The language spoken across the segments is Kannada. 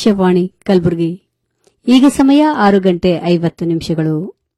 ಆಕಾಶವಾಣಿ ಕಲಬುರಗಿ ಈಗ ಸಮಯ ಆರು ಗಂಟೆ ಐವತ್ತು ನಿಮಿಷಗಳು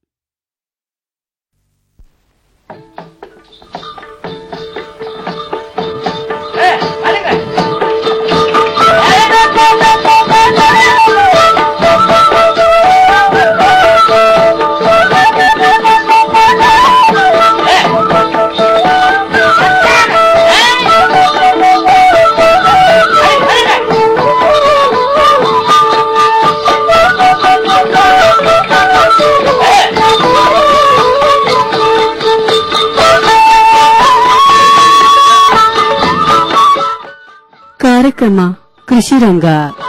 ಕಾರ್ಯಕ್ರಮ ಕೃಷಿ ರಂಗ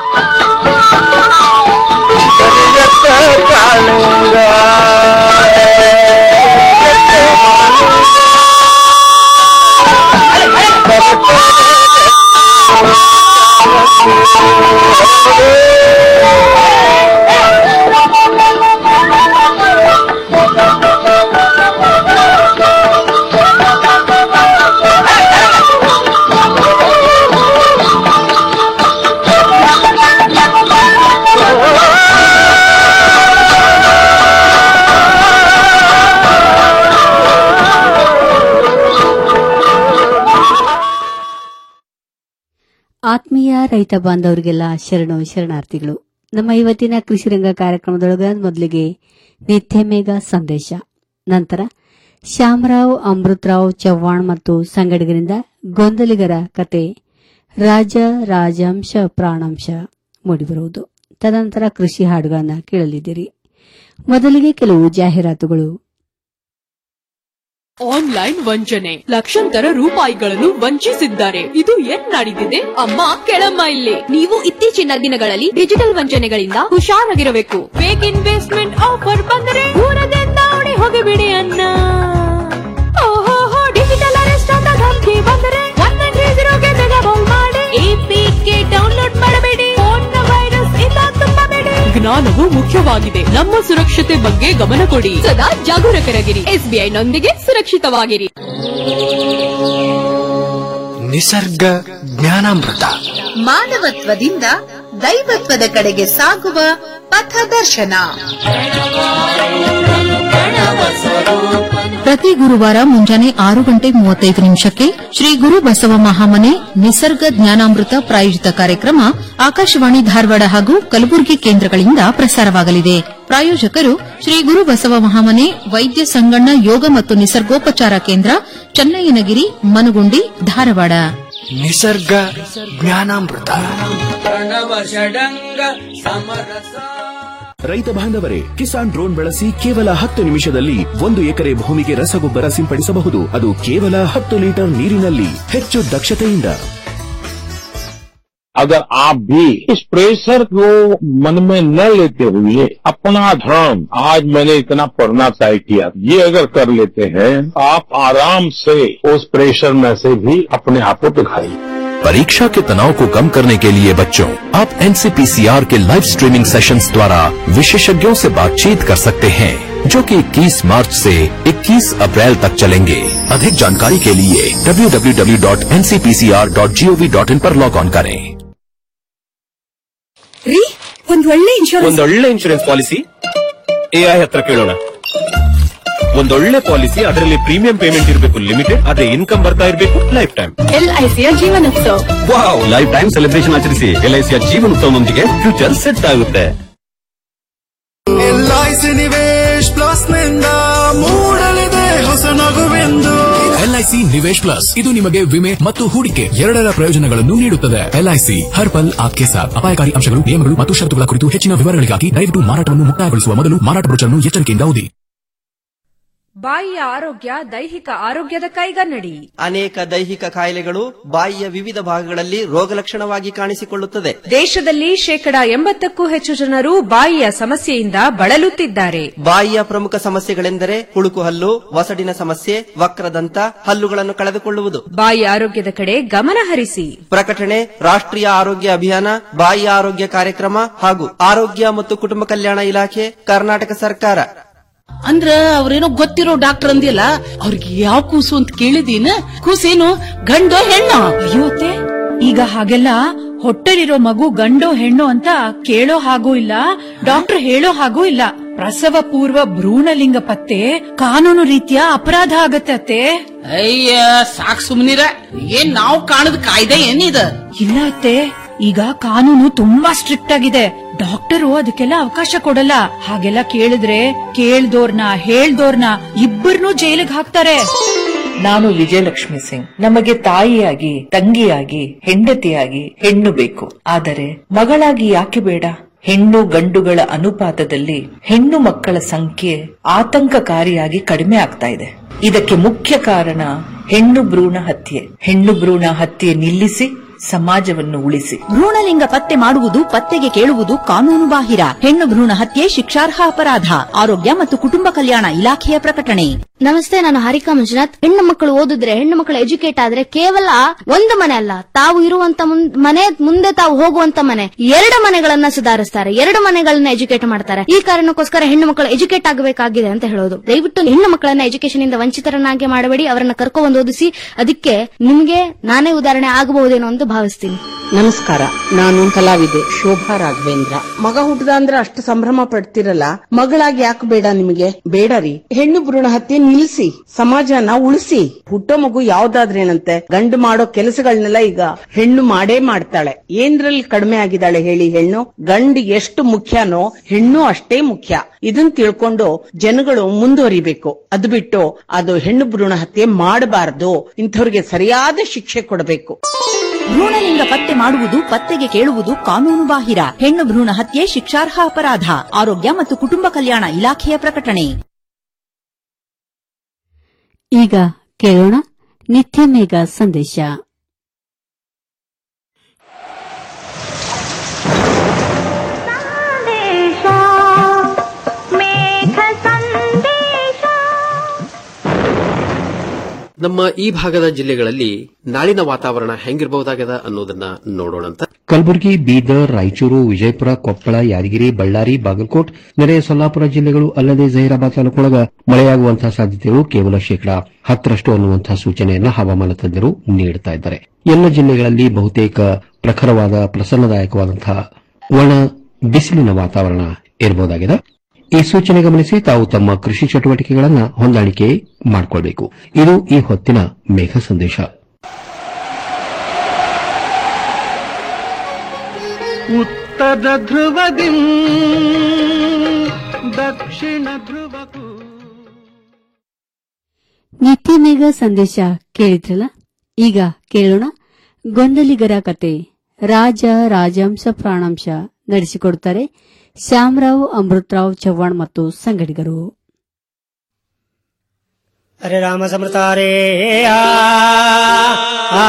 ಆತ್ಮೀಯ ರೈತ ಬಾಂಧವರಿಗೆಲ್ಲ ಶರಣು ಶರಣಾರ್ಥಿಗಳು ನಮ್ಮ ಇವತ್ತಿನ ಕೃಷಿ ರಂಗ ಕಾರ್ಯಕ್ರಮದೊಳಗ ಮೊದಲಿಗೆ ನಿತ್ಯ ಮೇಘ ಸಂದೇಶ ನಂತರ ಶ್ಯಾಮರಾವ್ ಅಮೃತರಾವ್ ಚವ್ಹಾಣ್ ಮತ್ತು ಸಂಗಡಿಗರಿಂದ ಗೊಂದಲಿಗರ ಕತೆ ರಾಜ ರಾಜಾಂಶ ಪ್ರಾಣಾಂಶ ಮೂಡಿಬರುವುದು ತದನಂತರ ಕೃಷಿ ಹಾಡುಗಳನ್ನು ಕೇಳಲಿದ್ದೀರಿ ಮೊದಲಿಗೆ ಕೆಲವು ಜಾಹೀರಾತುಗಳು ಆನ್ಲೈನ್ ವಂಚನೆ ಲಕ್ಷಾಂತರ ರೂಪಾಯಿಗಳನ್ನು ವಂಚಿಸಿದ್ದಾರೆ ಇದು ಏನ್ ನಡೆದಿದೆ ಅಮ್ಮ ಕೆಳಮ್ಮ ಇಲ್ಲಿ ನೀವು ಇತ್ತೀಚಿನ ದಿನಗಳಲ್ಲಿ ಡಿಜಿಟಲ್ ವಂಚನೆಗಳಿಂದ ಹುಷಾರಾಗಿರಬೇಕು ಫೇಕ್ ಇನ್ವೆಸ್ಟ್ಮೆಂಟ್ ಆಫರ್ ಬಂದರೆ ದೂರದಿಂದ ಓಡಿ ಹೋಗಿಬಿಡಿ ಅನ್ನ ಓಹೋ ಡಿಜಿಟಲ್ ಅರೆಸ್ಟ್ ಅಂತ ಧಮಕಿ ಬಂದರೆ ಒನ್ ನೈನ್ ತ್ರೀ ಜೀರೋಗೆ ಬೇಗ ಕಾಲ್ ಮಾಡಿ ಎಪಿಕೆ ಡೌನ್ಲೋಡ್ ಮಾಡಬೇಡಿ ಫೋನ್ ವೈರಸ್ ಇಂದ ತುಂಬಬೇಡಿ ಜ್ಞಾನವು ಮುಖ್ಯವಾಗಿದೆ ನಮ್ಮ ಸುರಕ್ಷತೆ ಬಗ್ಗೆ ಗಮನ ಕೊಡಿ ಸದಾ ಜಾಗರೂಕರಾಗಿರಿ ಎಸ್ಬಿಐ ನೊಂದಿಗೆ ಸುರಕ್ಷಿತವಾಗಿರಿ ನಿಸರ್ಗ ಜ್ಞಾನಾಮೃತ ಮಾನವತ್ವದಿಂದ ದೈವತ್ವದ ಕಡೆಗೆ ಸಾಗುವ ಪಥದರ್ಶನ ಪ್ರತಿ ಗುರುವಾರ ಮುಂಜಾನೆ ಆರು ಗಂಟೆ ಮೂವತ್ತೈದು ನಿಮಿಷಕ್ಕೆ ಶ್ರೀ ಗುರು ಬಸವ ಮಹಾಮನೆ ನಿಸರ್ಗ ಜ್ಞಾನಾಮೃತ ಪ್ರಾಯೋಜಿತ ಕಾರ್ಯಕ್ರಮ ಆಕಾಶವಾಣಿ ಧಾರವಾಡ ಹಾಗೂ ಕಲಬುರಗಿ ಕೇಂದ್ರಗಳಿಂದ ಪ್ರಸಾರವಾಗಲಿದೆ ಪ್ರಾಯೋಜಕರು ಶ್ರೀ ಗುರು ಬಸವ ಮಹಾಮನೆ ವೈದ್ಯ ಸಂಗಣ್ಣ ಯೋಗ ಮತ್ತು ನಿಸರ್ಗೋಪಚಾರ ಕೇಂದ್ರ ಚನ್ನಯ್ಯನಗಿರಿ ಮನಗುಂಡಿ ಧಾರವಾಡ ನಿಸರ್ಗ ಜ್ಞಾನಾಮೃತ ರೈತ ಬಾಂಧವರೇ ಕಿಸಾನ್ ಡ್ರೋನ್ ಬಳಸಿ ಕೇವಲ ಹತ್ತು ನಿಮಿಷದಲ್ಲಿ ಒಂದು ಎಕರೆ ಭೂಮಿಗೆ ರಸಗೊಬ್ಬರ ಸಿಂಪಡಿಸಬಹುದು ಅದು ಕೇವಲ ಹತ್ತು ಲೀಟರ್ ನೀರಿನಲ್ಲಿ ಹೆಚ್ಚು ದಕ್ಷತೆಯಿಂದ अगर आप भी इस प्रेशर को मन में न लेते हुए अपना धर्म आज मैंने इतना पढ़ना तय किया ये अगर कर लेते हैं आप आराम से उस प्रेशर में से भी अपने आप को दिखाइए परीक्षा के तनाव को कम करने के लिए बच्चों आप एनसीपीसीआर के लाइव स्ट्रीमिंग सेशंस द्वारा विशेषज्ञों से बातचीत कर सकते हैं जो कि 21 मार्च से 21 अप्रैल तक चलेंगे अधिक जानकारी के लिए www.ncpcr.gov.in पर लॉग ऑन करें ರೀ ಒಂದ್ ಒಳ್ಳೆ ಇನ್ಶೂರೆನ್ಸ್ ಒಂದೊಳ್ಳೆ ಇನ್ಶೂರೆನ್ಸ್ ಪಾಲಿಸಿ ಎಐ ಹತ್ರ ಕೇಳೋಣ ಒಂದೊಳ್ಳೆ ಪಾಲಿಸಿ ಅದರಲ್ಲಿ ಪ್ರೀಮಿಯಂ ಪೇಮೆಂಟ್ ಇರಬೇಕು ಲಿಮಿಟೆಡ್ ಅದೇ ಇನ್ಕಮ್ ಬರ್ತಾ ಇರಬೇಕು ಲೈಫ್ ಟೈಮ್ ಎಲ್ಐಸಿಯ Jeevanotsava wow life time celebration ಆಚರಿಸಿ ಎಲ್ಐಸಿಯ ಜೀವನೋತ್ಸವದೊಂದಿಗೆ ಫ್ಯೂಚರ್ ಸೆಟ್ ಆಗುತ್ತೆ ಎಲ್ಐಸಿ ನಿವೇಶ್ ಪ್ಲಸ್ ನಿಂದ ಮೂಡಲಿದೆ ಹೊಸ ನಗುವೆಂದು ಎಲ್ಐಸಿ ನಿವೇಶ್ ಪ್ಲಸ್ ಇದು ನಿಮಗೆ ವಿಮೆ ಮತ್ತು ಹೂಡಿಕೆ ಎರಡರ ಪ್ರಯೋಜನಗಳನ್ನು ನೀಡುತ್ತದೆ ಎಲ್ಐಸಿ ಹರ್ ಪಲ್ ಆಪ್ಕೆ ಸಾಥ್ ಅಪಾಯಕಾರಿ ಅಂಶಗಳು ನಿಯಮಗಳು ಮತ್ತು ಷರತ್ತುಗಳ ಕುರಿತು ಹೆಚ್ಚಿನ ವಿವರಗಳಿಗಾಗಿ ದಯವಿಟ್ಟು ಮಾರಾಟವನ್ನು ಮುಕ್ತಾಯಗೊಳಿಸುವ ಮೊದಲು ಮಾರಾಟ ಬ್ರೋಚರ್ನ್ನು ಎಚ್ಚರಿಕೆಯಿಂದ ಓದಿ ಬಾಯಿಯ ಆರೋಗ್ಯ ದೈಹಿಕ ಆರೋಗ್ಯದ ಕೈಗನ್ನಡಿ ಅನೇಕ ದೈಹಿಕ ಕಾಯಿಲೆಗಳು ಬಾಯಿಯ ವಿವಿಧ ಭಾಗಗಳಲ್ಲಿ ರೋಗಲಕ್ಷಣವಾಗಿ ಕಾಣಿಸಿಕೊಳ್ಳುತ್ತದೆ ದೇಶದಲ್ಲಿ ಶೇಕಡಾ ಎಂಬತ್ತಕ್ಕೂ ಹೆಚ್ಚು ಜನರು ಬಾಯಿಯ ಸಮಸ್ಯೆಯಿಂದ ಬಳಲುತ್ತಿದ್ದಾರೆ ಬಾಯಿಯ ಪ್ರಮುಖ ಸಮಸ್ಯೆಗಳೆಂದರೆ ಹುಳುಕು ಹಲ್ಲು ವಸಡಿನ ಸಮಸ್ಯೆ ವಕ್ರದಂತ ಹಲ್ಲುಗಳನ್ನು ಕಳೆದುಕೊಳ್ಳುವುದು ಬಾಯಿ ಆರೋಗ್ಯದ ಕಡೆ ಗಮನ ಹರಿಸಿ ಪ್ರಕಟಣೆ ರಾಷ್ಟ್ರೀಯ ಆರೋಗ್ಯ ಅಭಿಯಾನ ಬಾಯಿ ಆರೋಗ್ಯ ಕಾರ್ಯಕ್ರಮ ಹಾಗೂ ಆರೋಗ್ಯ ಮತ್ತು ಕುಟುಂಬ ಕಲ್ಯಾಣ ಇಲಾಖೆ ಕರ್ನಾಟಕ ಸರ್ಕಾರ ಅಂದ್ರ ಅವ್ರೇನೋ ಗೊತ್ತಿರೋ ಡಾಕ್ಟರ್ ಅಂದಿಲ್ಲ ಅವ್ರಿಗೆ ಯಾವ ಕೂಸು ಅಂತ ಕೇಳಿದೀನ ಕೂಸೇನು ಗಂಡು ಹೆಣ್ಣು ಅಯ್ಯೋತೆ ಈಗ ಹಾಗೆಲ್ಲ ಹೊಟ್ಟೆಲಿರೋ ಮಗು ಗಂಡು ಹೆಣ್ಣು ಅಂತ ಕೇಳೋ ಹಾಗೂ ಇಲ್ಲ ಡಾಕ್ಟರ್ ಹೇಳೋ ಹಾಗೂ ಇಲ್ಲ ಪ್ರಸವ ಪೂರ್ವ ಭ್ರೂಣಲಿಂಗ ಪತ್ತೆ ಕಾನೂನು ರೀತಿಯ ಅಪರಾಧ ಆಗತ್ತೆ ಅತ್ತೆ ಅಯ್ಯ ಸಾಕ್ ಸುಮ್ನಿರ ಏನ್ ನಾವು ಕಾಣದ್ ಕಾಯ್ದೆ ಏನಿದ ಇಲ್ಲ ಅತ್ತೆ ಈಗ ಕಾನೂನು ತುಂಬಾ ಸ್ಟ್ರಿಕ್ಟ್ ಆಗಿದೆ ಡಾಕ್ಟರು ಅದಕ್ಕೆಲ್ಲ ಅವಕಾಶ ಕೊಡಲ್ಲ ಹಾಗೆಲ್ಲ ಕೇಳಿದ್ರೆ ಕೇಳ್ದೋರ್ನ ಹೇಳ್ದೋರ್ನ ಇಬ್ಬರನ್ನೂ ಜೈಲಿಗೆ ಹಾಕ್ತಾರೆ ನಾನು ವಿಜಯಲಕ್ಷ್ಮಿ ಸಿಂಗ್ ನಮಗೆ ತಾಯಿಯಾಗಿ ತಂಗಿಯಾಗಿ ಹೆಂಡತಿಯಾಗಿ ಹೆಣ್ಣು ಬೇಕು ಆದರೆ ಮಗಳಾಗಿ ಯಾಕೆ ಬೇಡ ಹೆಣ್ಣು ಗಂಡುಗಳ ಅನುಪಾತದಲ್ಲಿ ಹೆಣ್ಣು ಮಕ್ಕಳ ಸಂಖ್ಯೆ ಆತಂಕಕಾರಿಯಾಗಿ ಕಡಿಮೆ ಆಗ್ತಾ ಇದೆ ಇದಕ್ಕೆ ಮುಖ್ಯ ಕಾರಣ ಹೆಣ್ಣು ಭ್ರೂಣ ಹತ್ಯೆ ಹೆಣ್ಣು ಭ್ರೂಣ ಹತ್ಯೆ ನಿಲ್ಲಿಸಿ ಸಮಾಜವನ್ನು ಉಳಿಸಿ ಭ್ರೂಣಲಿಂಗ ಪತ್ತೆ ಮಾಡುವುದು ಪತ್ತೆಗೆ ಕೇಳುವುದು ಕಾನೂನು ಬಾಹಿರ ಹೆಣ್ಣು ಭ್ರೂಣ ಹತ್ಯೆ ಶಿಕ್ಷಾರ್ಹ ಅಪರಾಧ ಆರೋಗ್ಯ ಮತ್ತು ಕುಟುಂಬ ಕಲ್ಯಾಣ ಇಲಾಖೆಯ ಪ್ರಕಟಣೆ ನಮಸ್ತೆ ನಾನು ಹಾರಿಕಾ ಮಂಜುನಾಥ್ ಹೆಣ್ಣು ಮಕ್ಕಳು ಓದಿದ್ರೆ ಹೆಣ್ಣು ಮಕ್ಕಳು ಎಜುಕೇಟ್ ಆದ್ರೆ ಕೇವಲ ಒಂದು ಮನೆ ಅಲ್ಲ ತಾವು ಇರುವಂತ ಮುಂ- ಮನೆ ಮುಂದೆ ತಾವು ಹೋಗುವಂತ ಮನೆ ಎರಡು ಮನೆಗಳನ್ನ ಸುಧಾರಿಸ್ತಾರೆ ಎರಡು ಮನೆಗಳನ್ನ ಎಜುಕೇಟ್ ಮಾಡ್ತಾರೆ ಈ ಕಾರಣಕ್ಕೋಸ್ಕರ ಹೆಣ್ಣು ಮಕ್ಕಳು ಎಜುಕೇಟ್ ಆಗಬೇಕಾಗಿದೆ ಅಂತ ಹೇಳೋದು ದಯವಿಟ್ಟು ಹೆಣ್ಣು ಮಕ್ಕಳನ್ನ ಎಜುಕೇಶನ್ ಇಂದ ವಂಚಿತರನ್ನಾಗಿ ಮಾಡಬೇಡಿ ಅವರನ್ನ ಕರ್ಕೊಂಡ್ ಓದಿಸಿ ಅದಕ್ಕೆ ನಿಮ್ಗೆ ನಾನೇ ಉದಾಹರಣೆ ಆಗಬಹುದೇನೋ ಅಂತ ಭಾವಿಸ್ತೀನಿ ನಮಸ್ಕಾರ ನಾನು ಕಲಾವಿದೆ ಶೋಭಾ ರಾಘವೇಂದ್ರ ಮಗ ಹುಟ್ಟದ ಅಂದ್ರೆ ಅಷ್ಟು ಸಂಭ್ರಮ ಪಡ್ತಿರಲ್ಲ ಮಗಳಾಗಿ ಯಾಕೆ ಬೇಡ ನಿಮಗೆ ಬೇಡ ರೀ ಹೆಣ್ಣು ಭ್ರೂಣ ಹತ್ಯೆ ನಿಲ್ಲಿಸಿ ಸಮಾಜನ ಉಳಿಸಿ ಹುಟ್ಟೋ ಮಗು ಯಾವ್ದಾದ್ರೇನಂತೆ ಗಂಡು ಮಾಡೋ ಕೆಲಸಗಳನ್ನೆಲ್ಲ ಈಗ ಹೆಣ್ಣು ಮಾಡೇ ಮಾಡ್ತಾಳೆ ಏನ್ರಲ್ಲಿ ಕಡಿಮೆ ಆಗಿದ್ದಾಳೆ ಹೇಳಿ ಹೆಣ್ಣು ಗಂಡು ಎಷ್ಟು ಮುಖ್ಯನೋ ಹೆಣ್ಣು ಅಷ್ಟೇ ಮುಖ್ಯ ಇದನ್ ತಿಳ್ಕೊಂಡು ಜನಗಳು ಮುಂದುವರಿಬೇಕು ಅದು ಬಿಟ್ಟು ಅದು ಹೆಣ್ಣು ಭ್ರೂಣ ಹತ್ಯೆ ಮಾಡಬಾರದು ಇಂಥವ್ರಿಗೆ ಸರಿಯಾದ ಶಿಕ್ಷೆ ಕೊಡಬೇಕು ಭ್ರೂಣಲಿಂಗ ಪತ್ತೆ ಮಾಡುವುದು ಪತ್ತೆಗೆ ಕೇಳುವುದು ಕಾನೂನು ಬಾಹಿರ ಹೆಣ್ಣು ಭ್ರೂಣ ಹತ್ಯೆ ಶಿಕ್ಷಾರ್ಹ ಅಪರಾಧ ಆರೋಗ್ಯ ಮತ್ತು ಕುಟುಂಬ ಕಲ್ಯಾಣ ಇಲಾಖೆಯ ಪ್ರಕಟಣೆ ಈಗ ಕೇಳೋಣ ನಿತ್ಯ ಮೇಘ ಸಂದೇಶ ನಮ್ಮ ಈ ಭಾಗದ ಜಿಲ್ಲೆಗಳಲ್ಲಿ ನಾಳಿನ ವಾತಾವರಣ ಹೆಂಗಿರಬಹುದಾಗದ ಅನ್ನೋದನ್ನ ನೋಡೋಣಂತ ಕಲಬುರಗಿ ಬೀದರ್ ರಾಯಚೂರು ವಿಜಯಪುರ ಕೊಪ್ಪಳ ಯಾದಗಿರಿ ಬಳ್ಳಾರಿ ಬಾಗಲಕೋಟ್ ನೆರೆಯ ಸೊಲ್ಲಾಪುರ ಜಿಲ್ಲೆಗಳು ಅಲ್ಲದೆ ಜಹೀರಾಬಾದ್ ತಾಲೂಕೊಳಗ ಮಳೆಯಾಗುವಂತಹ ಸಾಧ್ಯತೆಗಳು ಕೇವಲ ಶೇಕಡಾ ಹತ್ತರಷ್ಟು ಅನ್ನುವಂತಹ ಸೂಚನೆಯನ್ನ ಹವಾಮಾನ ತಜ್ಞರು ನೀಡುತ್ತಾ ಇದ್ದಾರೆ ಎಲ್ಲ ಜಿಲ್ಲೆಗಳಲ್ಲಿ ಬಹುತೇಕ ಪ್ರಖರವಾದ ಪ್ರಸನ್ನದಾಯಕವಾದಂತಹ ಒಣ ಬಿಸಿಲಿನ ವಾತಾವರಣ ಇರಬಹುದಾಗಿದೆ ಈ ಸೂಚನೆ ಗಮನಿಸಿ ತಾವು ತಮ್ಮ ಕೃಷಿ ಚಟುವಟಿಕೆಗಳನ್ನ ಹೊಂದಾಣಿಕೆ ಮಾಡಿಕೊಳ್ಬೇಕು ಇದು ಈ ಹೊತ್ತಿನ ಮೇಘ ಸಂದೇಶ ಉತ್ತರ ಧ್ರುವದಿ ದಕ್ಷಿಣ ಧ್ರುವಕ್ಕೂ ನಿತ್ಯ ಮೇಘ ಸಂದೇಶ ಕೇಳಿದ್ರಲ್ಲ ಈಗ ಕೇಳೋಣ ಗೊಂದಲಿಗರ ಕತೆ ರಾಜ ರಾಜಂಶ ಪ್ರಾಣಾಂಶ ನಡೆಸಿಕೊಡುತ್ತಾರೆ ಶ್ಯಾಮರಾವ್ ಅಮೃತರಾವ್ ಚವ್ಹಾಣ್ ಮತ್ತು ಸಂಗಡಿಗರು ಹರೇ ರಾಮ ಸಮೃತ ಹರೇ ಆ, ಆ,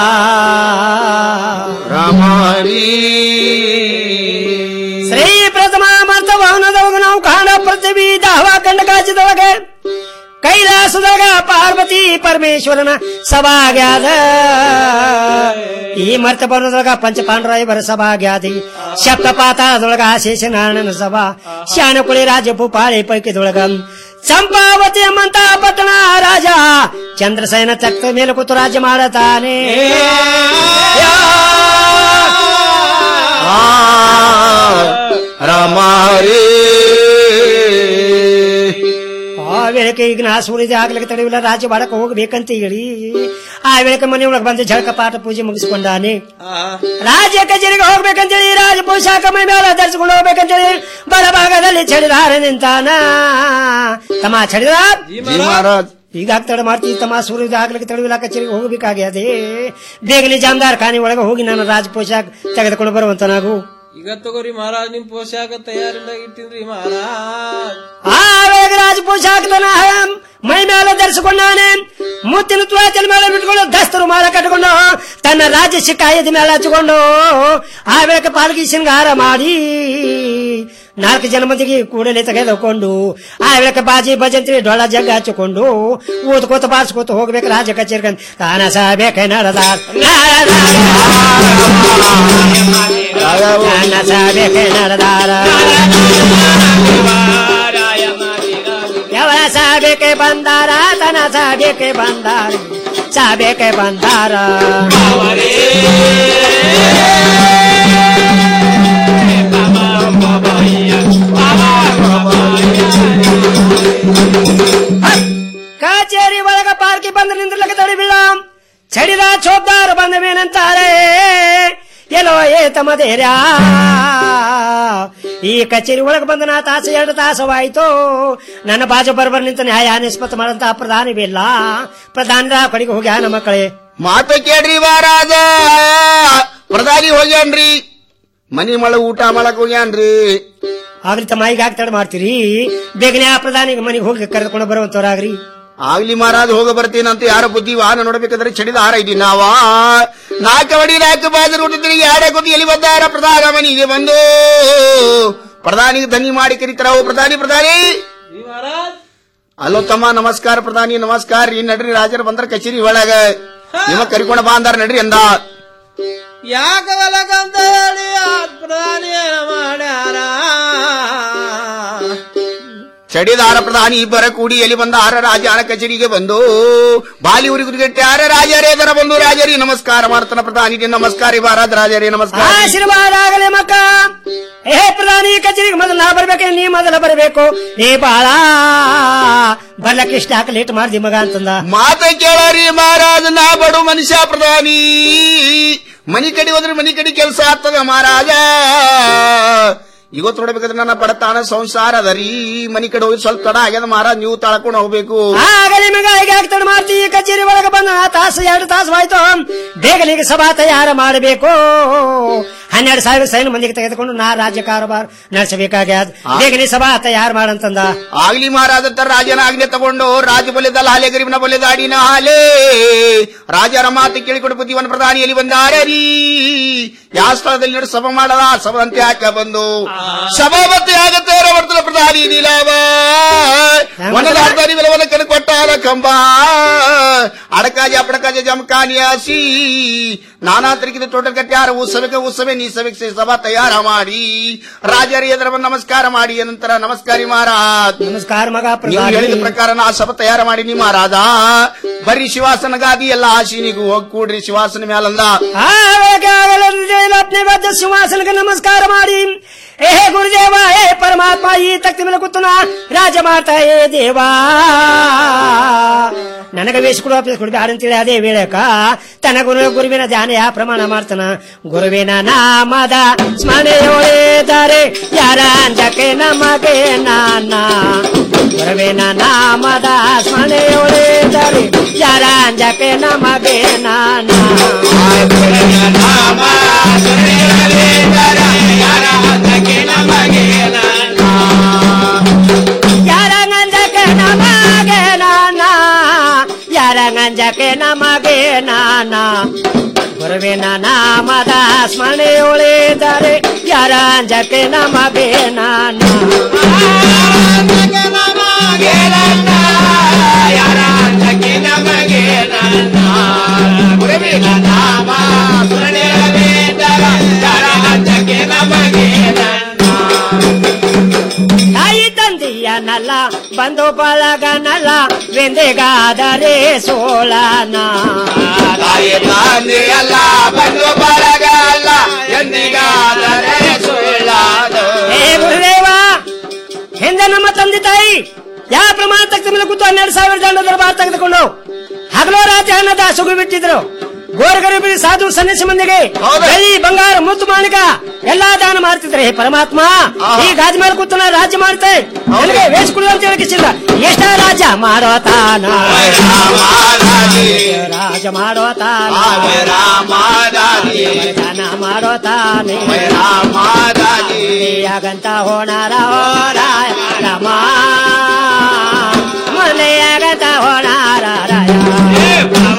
ಶ್ರೀ ಪ್ರಥಮ ಮರ್ತ ವಾಹನದೊಳಗ ನಾವು ಕಾಣ ಪೃಥ್ವಿ ದಾವ ಕಂಡ ಕಾಚಿದೊಳಗೆ ಕೈಲಾಸದೊಳಗ ಪಾರ್ವತಿ ಪರಮೇಶ್ವರನ ಸಭಾಗ್ಯಾದ ಈ ಮರ್ತ ಭವನದೊಳಗ ಪಂಚಪಾಂಡರಾಯರ ಸಭಾಗ್ಯಾದಿ ಶಬ್ದಪಾತದೊಳಗ ಶೇಷನಾರಾಯಣನ ಸಭಾ ಶಾನಕುಳಿ ರಾಜ ಭೂಪಾಳಿ ಪೈಕಿದೊಳಗ ಚಂಪಾವತಿ ಎಂಬಂತ ಪಟ್ಟಣ ರಾಜ ಚಂದ್ರಸೇನ ತಕ್ಕ ಮೇಲೆ ಕೂತು ರಾಜ್ಯ ಮಾಡತಾನೆ ಆ ವೇಳೆಗೆ ಈಗ ನಾ ಸೂರ್ಯ ಆಗ್ಲಿಕ್ಕೆ ತಡೆಯಿಲ್ಲ ರಾಜ್ಯ ಮಾಡಕ್ಕೆ ಹೋಗ್ಬೇಕಂತ ಹೇಳಿ ಆ ವೇಳೆಗೆ ಮನೆಯೊಳಗೆ ಬಂದು ಝಳಕ ಪಾಠ ಪೂಜೆ ಮುಗಿಸ್ಕೊಂಡಾನೆ ರಾಜ್ಯ ಕಚೇರಿಗೆ ಹೋಗ್ಬೇಕಂತೇಳಿ ರಾಜ ಪೋಷಾಕ ಮೈ ಮೇಲೆ ಧರಿಸಿಕೊಂಡು ಹೋಗ್ಬೇಕಂತೇಳಿ ಬಲಭಾಗದಲ್ಲಿ ಚಳಿದಾರ ನಿಂತಾನ ತಮ್ಮ ಚಳಿದ ಈಗ ತಡ ಮಾಡ್ತೀವಿ ತಮ್ಮ ಸೂರ್ಯ ಆಗ್ಲಿಕ್ಕೆ ತಡವಿಲ್ಲ ಕಚೇರಿಗೆ ಹೋಗ್ಬೇಕಾಗ್ಯದೆ ಬೇಗನೆ ಜಾಮದಾರ್ ಖಾನೆ ಒಳಗೆ ಹೋಗಿ ನಾನು ರಾಜ ಪೋಷಾಕ್ ತೆಗೆದುಕೊಂಡು ಬರುವಂತ ನಾವು ಈಗ ತಗೋರಿ ಮಹಾರಾಜ್ ನಿಮ್ ಪೋಷಾಕ ತಯಾರಿಂದ ಇಟ್ಟಿನ್ರಿ ಮಹಾರಾಜ್ ಆ ವೇಗ ರಾಜ ಪೋಷಾಕದನ ಮೈ ಮೇಲೆ ಧರಿಸಿಕೊಂಡಾನೆ ಮುತ್ತಿನ ತ್ವಾಚಲ ಮೇಲೆ ಬಿಟ್ಕೊಂಡು ದಸ್ತರು ಮಾಲ ಕಟ್ಟಿಕೊಂಡು ತನ್ನ ರಾಜ್ಯ ಶಿಕಾಯದ ಮೇಲೆ ಹಚ್ಚಿಕೊಂಡು ಆ ವೇಗ ಪಾಲ್ಗಿ ಶೃಂಗಾರ ಮಾಡಿ ನಾಲ್ಕು ಜನ ಮಂದಿಗೆ ಕೂಡಲೇ ತೆಗೆದುಕೊಂಡು ಆ ವೇಳಕ್ಕೆ ಬಾಜಿ ಭಜಂತ್ರಿ ಡೊಳ ಜಗ್ಗ ಹಚ್ಚಿಕೊಂಡು ಊದ್ಕೋತ ಬಾರಿಸ್ಕೋತ ಹೋಗ್ಬೇಕು ರಾಜ ಕಚೇರಿಗೆ ತಾನ ಸಾಬೇಕ ನಡದಾರ ತಾನ ಸಾಬೇಕ ನಡದಾರ ಯಾವ ಸಾಬೇಕೆ ಬಂದಾರ ತನ ಸಾಬೇಕೆ ಬಂದಾರ ಸಾಬೇಕೆ ಬಂದಾರ ಕಚೇರಿ ಒಳಗ ಪಾರ್ಕಿ ಬಂದ ನಿಂದ್ರಲಕ ತಡಿ ಬೀಳ ಚಡಿದ ಚೋಪ್ದಾರ ಬಂದ ಮೇನಂತಾರೆ ಎಲ್ಲೋ ಏ ತಮ್ಮದೇರ್ಯಾ ಈ ಕಚೇರಿ ಒಳಗ ಬಂದ ನಾ ತಾಸು ಎರಡು ತಾಸವಾಯ್ತು ನನ್ನ ಬಾಜು ಬರ್ಬರ್ ನಿಂತ ನ್ಯಾಯ ನಿಷ್ಪತ್ತ ಮಾಡಂತ ಪ್ರಧಾನಿ ಬಿಲ್ಲ ಪ್ರಧಾನರ ಕಡೆಗೆ ಹೋಗ್ಯಾ ನಮ್ಮ ಮಕ್ಕಳೇ ಮಾತು ಕೇಳ್ರಿ ಮಹಾರಾಜ ಪ್ರಧಾನಿ ಹೋಗ್ಯಾನ್ರಿ ಮನಿ ಮಳ ಊಟ ಮಾಡಕ್ ಹೋಗ್ಯಾನ್ರಿ ಆಗ್ಲಿ ತಮ್ಮ ಈಗ ಯಾಕೆ ತಡ ಮಾಡ್ತೀರಿ ಬೇಗನೆ ಆ ಪ್ರಧಾನಿಗೆ ಮನೆಗೆ ಹೋಗಿ ಕರೆದುಕೊಂಡು ಬರುವಂತವ್ರಾಗ್ರಿ ಆಗ್ಲಿ ಮಹಾರಾಜ್ ಹೋಗ ಬರ್ತೀನಂತ ಯಾರ ಬುದ್ಧಿ ವಾಹನ ನೋಡ್ಬೇಕಾದ್ರೆ ಚಡಿದ ಹಾರ ಇದ್ದೀನಿ ನಾವ ನಾಲ್ಕು ಬಡಿ ನಾಲ್ಕು ಬಾಜರು ಹುಟ್ಟಿದ್ರಿ ಎರಡೇ ಕೊದ್ದಿ ಎಲ್ಲಿ ಬಂದಾರ ಪ್ರಧಾನ ಮನಿಗೆ ಬಂದು ಪ್ರಧಾನಿಗೆ ಧನಿ ಮಾಡಿ ಕರೀತಾರ ಓ ಪ್ರಧಾನಿ ಪ್ರಧಾನಿ ಅಲ್ಲೋ ತಮ್ಮ ನಮಸ್ಕಾರ ಪ್ರಧಾನಿ ನಮಸ್ಕಾರ ರೀ ನಡ್ರಿ ರಾಜರು ಬಂದ್ರ ಕಚೇರಿ ಒಳಗ ನಿಮ್ಮ ಕರಿಕೊಂಡ ಬಾ ಅಂದಾರ ನಡ್ರಿ ಅಂದ ಯಾಕ ಬೆಲಕಂತ ಹೇಳಿ ಆ ಪ್ರಧಾನಿ ಏನ ಮಾಡ್ಯಾರ ಚಡಿದಾರ ಪ್ರಧಾನಿ ಇಬ್ಬರ ಕೂಡಿ ಎಲ್ಲಿ ಬಂದ ಆರ ರಾಜಾನ ಕಚೇರಿಗೆ ಬಂದು ಬಾಲಿ ಊರಿಗೆ ಆರ ರಾಜರೇ ದರ ಬಂದು ರಾಜರಿ ನಮಸ್ಕಾರ ಮಾಡ್ತಾನ ಪ್ರಧಾನಿಗೆ ನಮಸ್ಕಾರ ಮಹಾರಾಜ ರಾಜರೇ ನಮಸ್ಕಾರ ಆಶೀರ್ವಾದ ಆಗಲಿ ಮಕ್ಕ ಏ ಪ್ರಧಾನಿ ಕಚೇರಿಗೆ ಮೊದಲು ನಾ ಬರ್ಬೇಕೆ ನೀ ಮೊದಲ ಬರಬೇಕು ನೀ ಬಾಳ ಬರ್ಲಕ್ಕೆ ಇಷ್ಟ ಹಾಕಿ ಲೇಟ್ ಮಾಡ್ದಿ ಮಗ ಅಂತಂದ ಮಾತ ಕೇಳರಿ ಮಹಾರಾಜ ನಾ ಬಡು ಮನುಷ್ಯ ಪ್ರಧಾನಿ ಮನಿ ಕಡೆ ಹೋದ್ರೆ ಮನಿ ಕಡೆ ಕೆಲಸ ಆಗ್ತದ ಮಹಾರಾಜ ಇವತ್ತು ನೋಡ್ಬೇಕಾದ್ರೆ ನನ್ನ ಬಡತಾನ ಸಂಸಾರ ಅದ ರೀ ಮನಿ ಕಡೆ ಹೋಗಿ ಸ್ವಲ್ಪ ತಡ ಆಗ್ಯದ ಮಹಾರಾಜ್ ನೀವು ತಳ್ಕೊಂಡು ಹೋಗ್ಬೇಕು ಆಗಲಿ ಮಗ ಈಗ ಯಾಕೆ ತಡ ಮಾಡ್ತಿ ಈ ಕಚೇರಿ ಒಳಗೆ ಬಂದ ನಾ ತಾಸು ಎರಡು ತಾಸು ಆಯ್ತು ಬೇಗನಿಗೆ ಸಭಾ ತಯಾರ ಮಾಡಬೇಕು ಹನ್ನೆರಡು ಸಾವಿರ ಸೈನ್ ಮಂದಿಗೆ ತೆಗೆದುಕೊಂಡು ನಾ ರಾಜ್ಯ ಕಾರೋಬಾರ ನಡೆಸಬೇಕಾಗ್ಯದ ಬೇಗನೆ ಸಭಾ ತಯಾರು ಮಾಡಂತಂದ ಆಗ್ಲಿ ಮಹಾರಾಜ ತರ ರಾಜನ ಆಜ್ಞೆ ತಗೊಂಡು ರಾಜ ಬಲ್ಯದಲ್ಲ ಹಾಲೆ ಗರಿಬನ ಬಲ್ಯದ ಅಡಿನ ಹಾಲೆ ರಾಜರ ಮಾತು ಕೇಳಿಕೊಂಡು ಬುದ್ಧಿವನ್ ಪ್ರಧಾನಿ ಎಲ್ಲಿ ಬಂದಾರೆ ರೀ ಯಾವ ಸ್ಥಳದಲ್ಲಿ ನೋಡಿ ಸಭೆ ಮಾಡದ ಸಭಂತೆ ಹಾಕ ಬಂದು ಸಭಾಪತಿ ಆಗತ್ತೆ ಬರ್ತದ ಪ್ರಧಾನಿ ನೀಲಾವ ವನದ ಅರ್ಧಾನಿ ವಿಲವನ ಕಡೆ ಕೊಟ್ಟಾರ ಕಂಬ ಅಡಕಾಜ ಅಪಡಕಾಜ ಜಮಕಾನಿಯಾಸಿ ನಾನಾ ತರೀಕಿದ ಟೋಟಲ್ ಕಟ್ಟಾರ ಉತ್ಸವಕ್ಕೆ ಉತ್ಸವೇ ನೀ ಸಭೆಗೆ ಸಭಾ ತಯಾರ ಮಾಡಿ ರಾಜರ ಎದುರ ಬಂದು ನಮಸ್ಕಾರ ಮಾಡಿ ನಂತರ ನಮಸ್ಕಾರಿ ಮಹಾರಾಜ್ ನಮಸ್ಕಾರ ಮಗ ನೀವು ಪ್ರಧಾನಿ ಹೇಳಿದ ಪ್ರಕಾರ ನಾ ಸಭೆ ತಯಾರ ಮಾಡಿ ನೀ ಮಹಾರಾಜ ಬರ್ರಿ ಶಿವಾಸನ ಗಾದಿ ಎಲ್ಲ ಆಶೀನಿಗೂ ಹೋಗಿ ಕೂಡ್ರಿ ಶಿವಾಸನ ಮ್ಯಾಲಂದ अपने बद्ध सिंहासन का नमस्कार मारी ए हे गुरुदेवा हे परमात्मा ಈ ತಕ್ತಿ ಮೇಲೆ ಕೂತನ ರಾಜ ಮಾಡ್ತಾ ಏ ದೇವಾ ನನಗ ವೇಷ ಕೊಡು ಅಪ್ಪ ಕೊಡು ಬ್ಯಾಡ ಅಂತೇಳಿ ಅದೇ ವೇಳಕ ತನ್ನ ಗುರು ಗುರುವಿನ ಧ್ಯಾನ ಯಾ ಪ್ರಮಾಣ ಮಾಡ್ತಾನ ಗುರುವಿನ ನಾಮದ ಸ್ಮರಣೆಯೊಳೆದರೆ ಯಾರ ಅಂಜಕ್ಕೆ ನಮಗೆ ನಾನ ಗುರುವಿನ ನಾಮದ ಸ್ಮರಣೆಯೊಳೆದರೆ ಯಾರ ಅಂಜಕ್ಕೆ ನಮಗೆ ನಾನ ಯಾರಂಗಂಜಕ್ಕೆ ನಮಗೆ ನಾನ ಯಾರಂಗಂಜಕ್ಕೆ ನಮಗೆ ನಾನ ಗುರುವಿನ ನಾಮದ ಸ್ಮರಣೆ ಉಳಿದರೆ ಯಾರಂಜಕ್ಕೆ ನಮಗೆ ನಾನ ತಾಯಿ ತಂದೆಯನಲ್ಲ ಬಂಧು ಬಳಗನಲ್ಲ ವೆಂದೆಗಾದರೆ ಸೋಳನ ತಾಯಿ ತಂದೆಯಲ್ಲ ಬಂಧು ಬಳಗ ಅಲ್ಲ ಎಂದಿಗಾದರೆ ಸುಳ್ಳಾದ ಏ ಗುರುದೇವ ಹಿಂದೆ ನಮ್ಮ ತಂದೆ ತಾಯಿ ಯಾವ ಪ್ರಮಾಣ ತಕ್ಕ ಮೇಲೆ ಕೂತು ಹನ್ನೆರಡು ಸಾವಿರ ದಂಡ ದರ್ಬಾರ್ ತೆಗೆದುಕೊಂಡು ಹಗಲು ರಾತ್ರಿ ಅನ್ನದ ಸುಗು ಬಿಟ್ಟಿದ್ರು ಗೋರಗರಿಬಿ ಸಾಧು ಸನ್ಯಾಸಿ ಮಂದಿಗೆ ಬೆಳ್ಳಿ ಬಂಗಾರ ಮುತ್ತು ಮಾಣಿಕ ಎಲ್ಲಾ ದಾನ ಮಾಡ್ತಿದ್ರೆ ಹೇ ಪರಮಾತ್ಮ ಈ ಗಾಜ್ ಮೇಲೆ ಕೂತು ನಾ ರಾಜ್ಯ ಮಾಡ್ತೆ ನನಗೆ ವೇಷ ಕೊಡು ಅಂತ ಹೇಳಿಕಿಸಿಲ್ಲ ಎಷ್ಟ ರಾಜ್ಯ ಮಾಡೋ ತಾನ ರಾಜ ಮಾಡೋ ತಾನ ದಾನ ಮಾಡೋ ತಾನೆ ಯಾಗಂತ ಹೋಣಾರ ಹೋರಾಯ ರಮ ಮನೆಯಾಗಂತ ಹೋಣಾರ ರಾಯ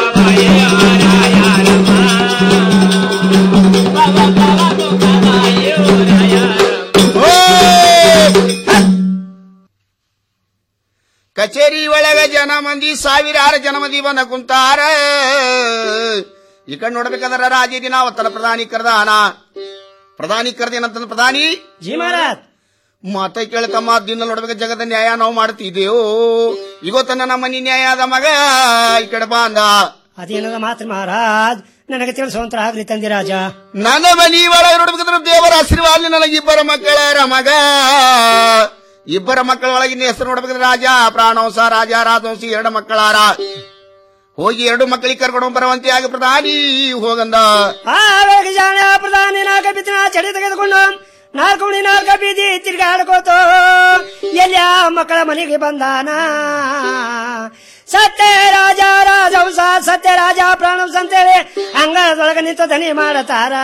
ಕಚೇರಿ ಒಳಗ ಜನ ಮಂದಿ ಸಾವಿರಾರು ಜನ ಮಂದಿ ಬಂದ ಕುಂತಾರ ಈ ಕಡೆ ನೋಡ್ಬೇಕಾದ್ರ ರಾಜೀದಿ ನಾವತ್ತನ ಪ್ರಧಾನಿ ಕರ್ದಾನ ಪ್ರಧಾನಿ ಕರ್ದೇನಂತ ಪ್ರಧಾನಿ ಜಿ ಮಹಾರಾಜ್ ಮಾತ ಕೇಳ್ತಮ್ಮ ದಿನ ನೋಡ್ಬೇಕು ಜಗದ ನ್ಯಾಯ ನಾವು ಮಾಡ್ತಿದ್ದೇವು ಇವತ್ತ ನನ್ನ ಮನಿ ನ್ಯಾಯ ಆದ ಮಗ ಈ ಕಡೆ ಬಂದ ಅದೇನದ ಮಾತ್ರ ಮಹಾರಾಜ್ ನನಗೆ ತಿಳಿಸುವಂತರ ಆಗ್ಲಿ ತಂದೆ ರಾಜ ನನ್ನ ಮನಿ ಒಳಗೆ ನೋಡ್ಬೇಕಂದ್ರೆ ದೇವರ ಆಶೀರ್ವಾದ ನನಗೆ ಇಬ್ಬರ ಮಕ್ಕಳಾರ ಮಗ ಇಬ್ಬರ ಮಕ್ಕಳ ಒಳಗಿನ ಹೆಸರು ನೋಡ್ಬೇಕಂದ್ರೆ ರಾಜ ಪ್ರಾಣವಂಶ ರಾಜ ರಾಜವಂಶಿ ಎರಡು ಮಕ್ಕಳಾರ ಹೋಗಿ ಎರಡು ಮಕ್ಕಳಿಗೆ ಕರ್ಕೊಂಡು ಬರುವಂತೆ ಆಗ ಪ್ರಧಾನಿ ಹೋಗಂದ ಆವೇಗ ಜಾಣ ಪ್ರಧಾನಿ ನಾಲ್ಕ ಬಿತ್ತಿನ ಚಡಿ ತೆಗೆದುಕೊಂಡು ನಾಲ್ಕು ಉಳಿ ನಾಲ್ಕ ಬೀದಿ ತಿರ್ಗಾಡ್ಕೋತು ಎಲ್ಲಿ ಆ ಮಕ್ಕಳ ಮನೆಗೆ ಬಂದಾನ ಸತ್ಯ ರಾಜ ರಾಜವಂಶ ಸತ್ಯ ರಾಜ ಪ್ರಾಣವಂಶ ಅಂತೇಳಿ ಅಂಗಳದೊಳಗೆ ನಿಂತು ದನಿ ಮಾಡತಾರ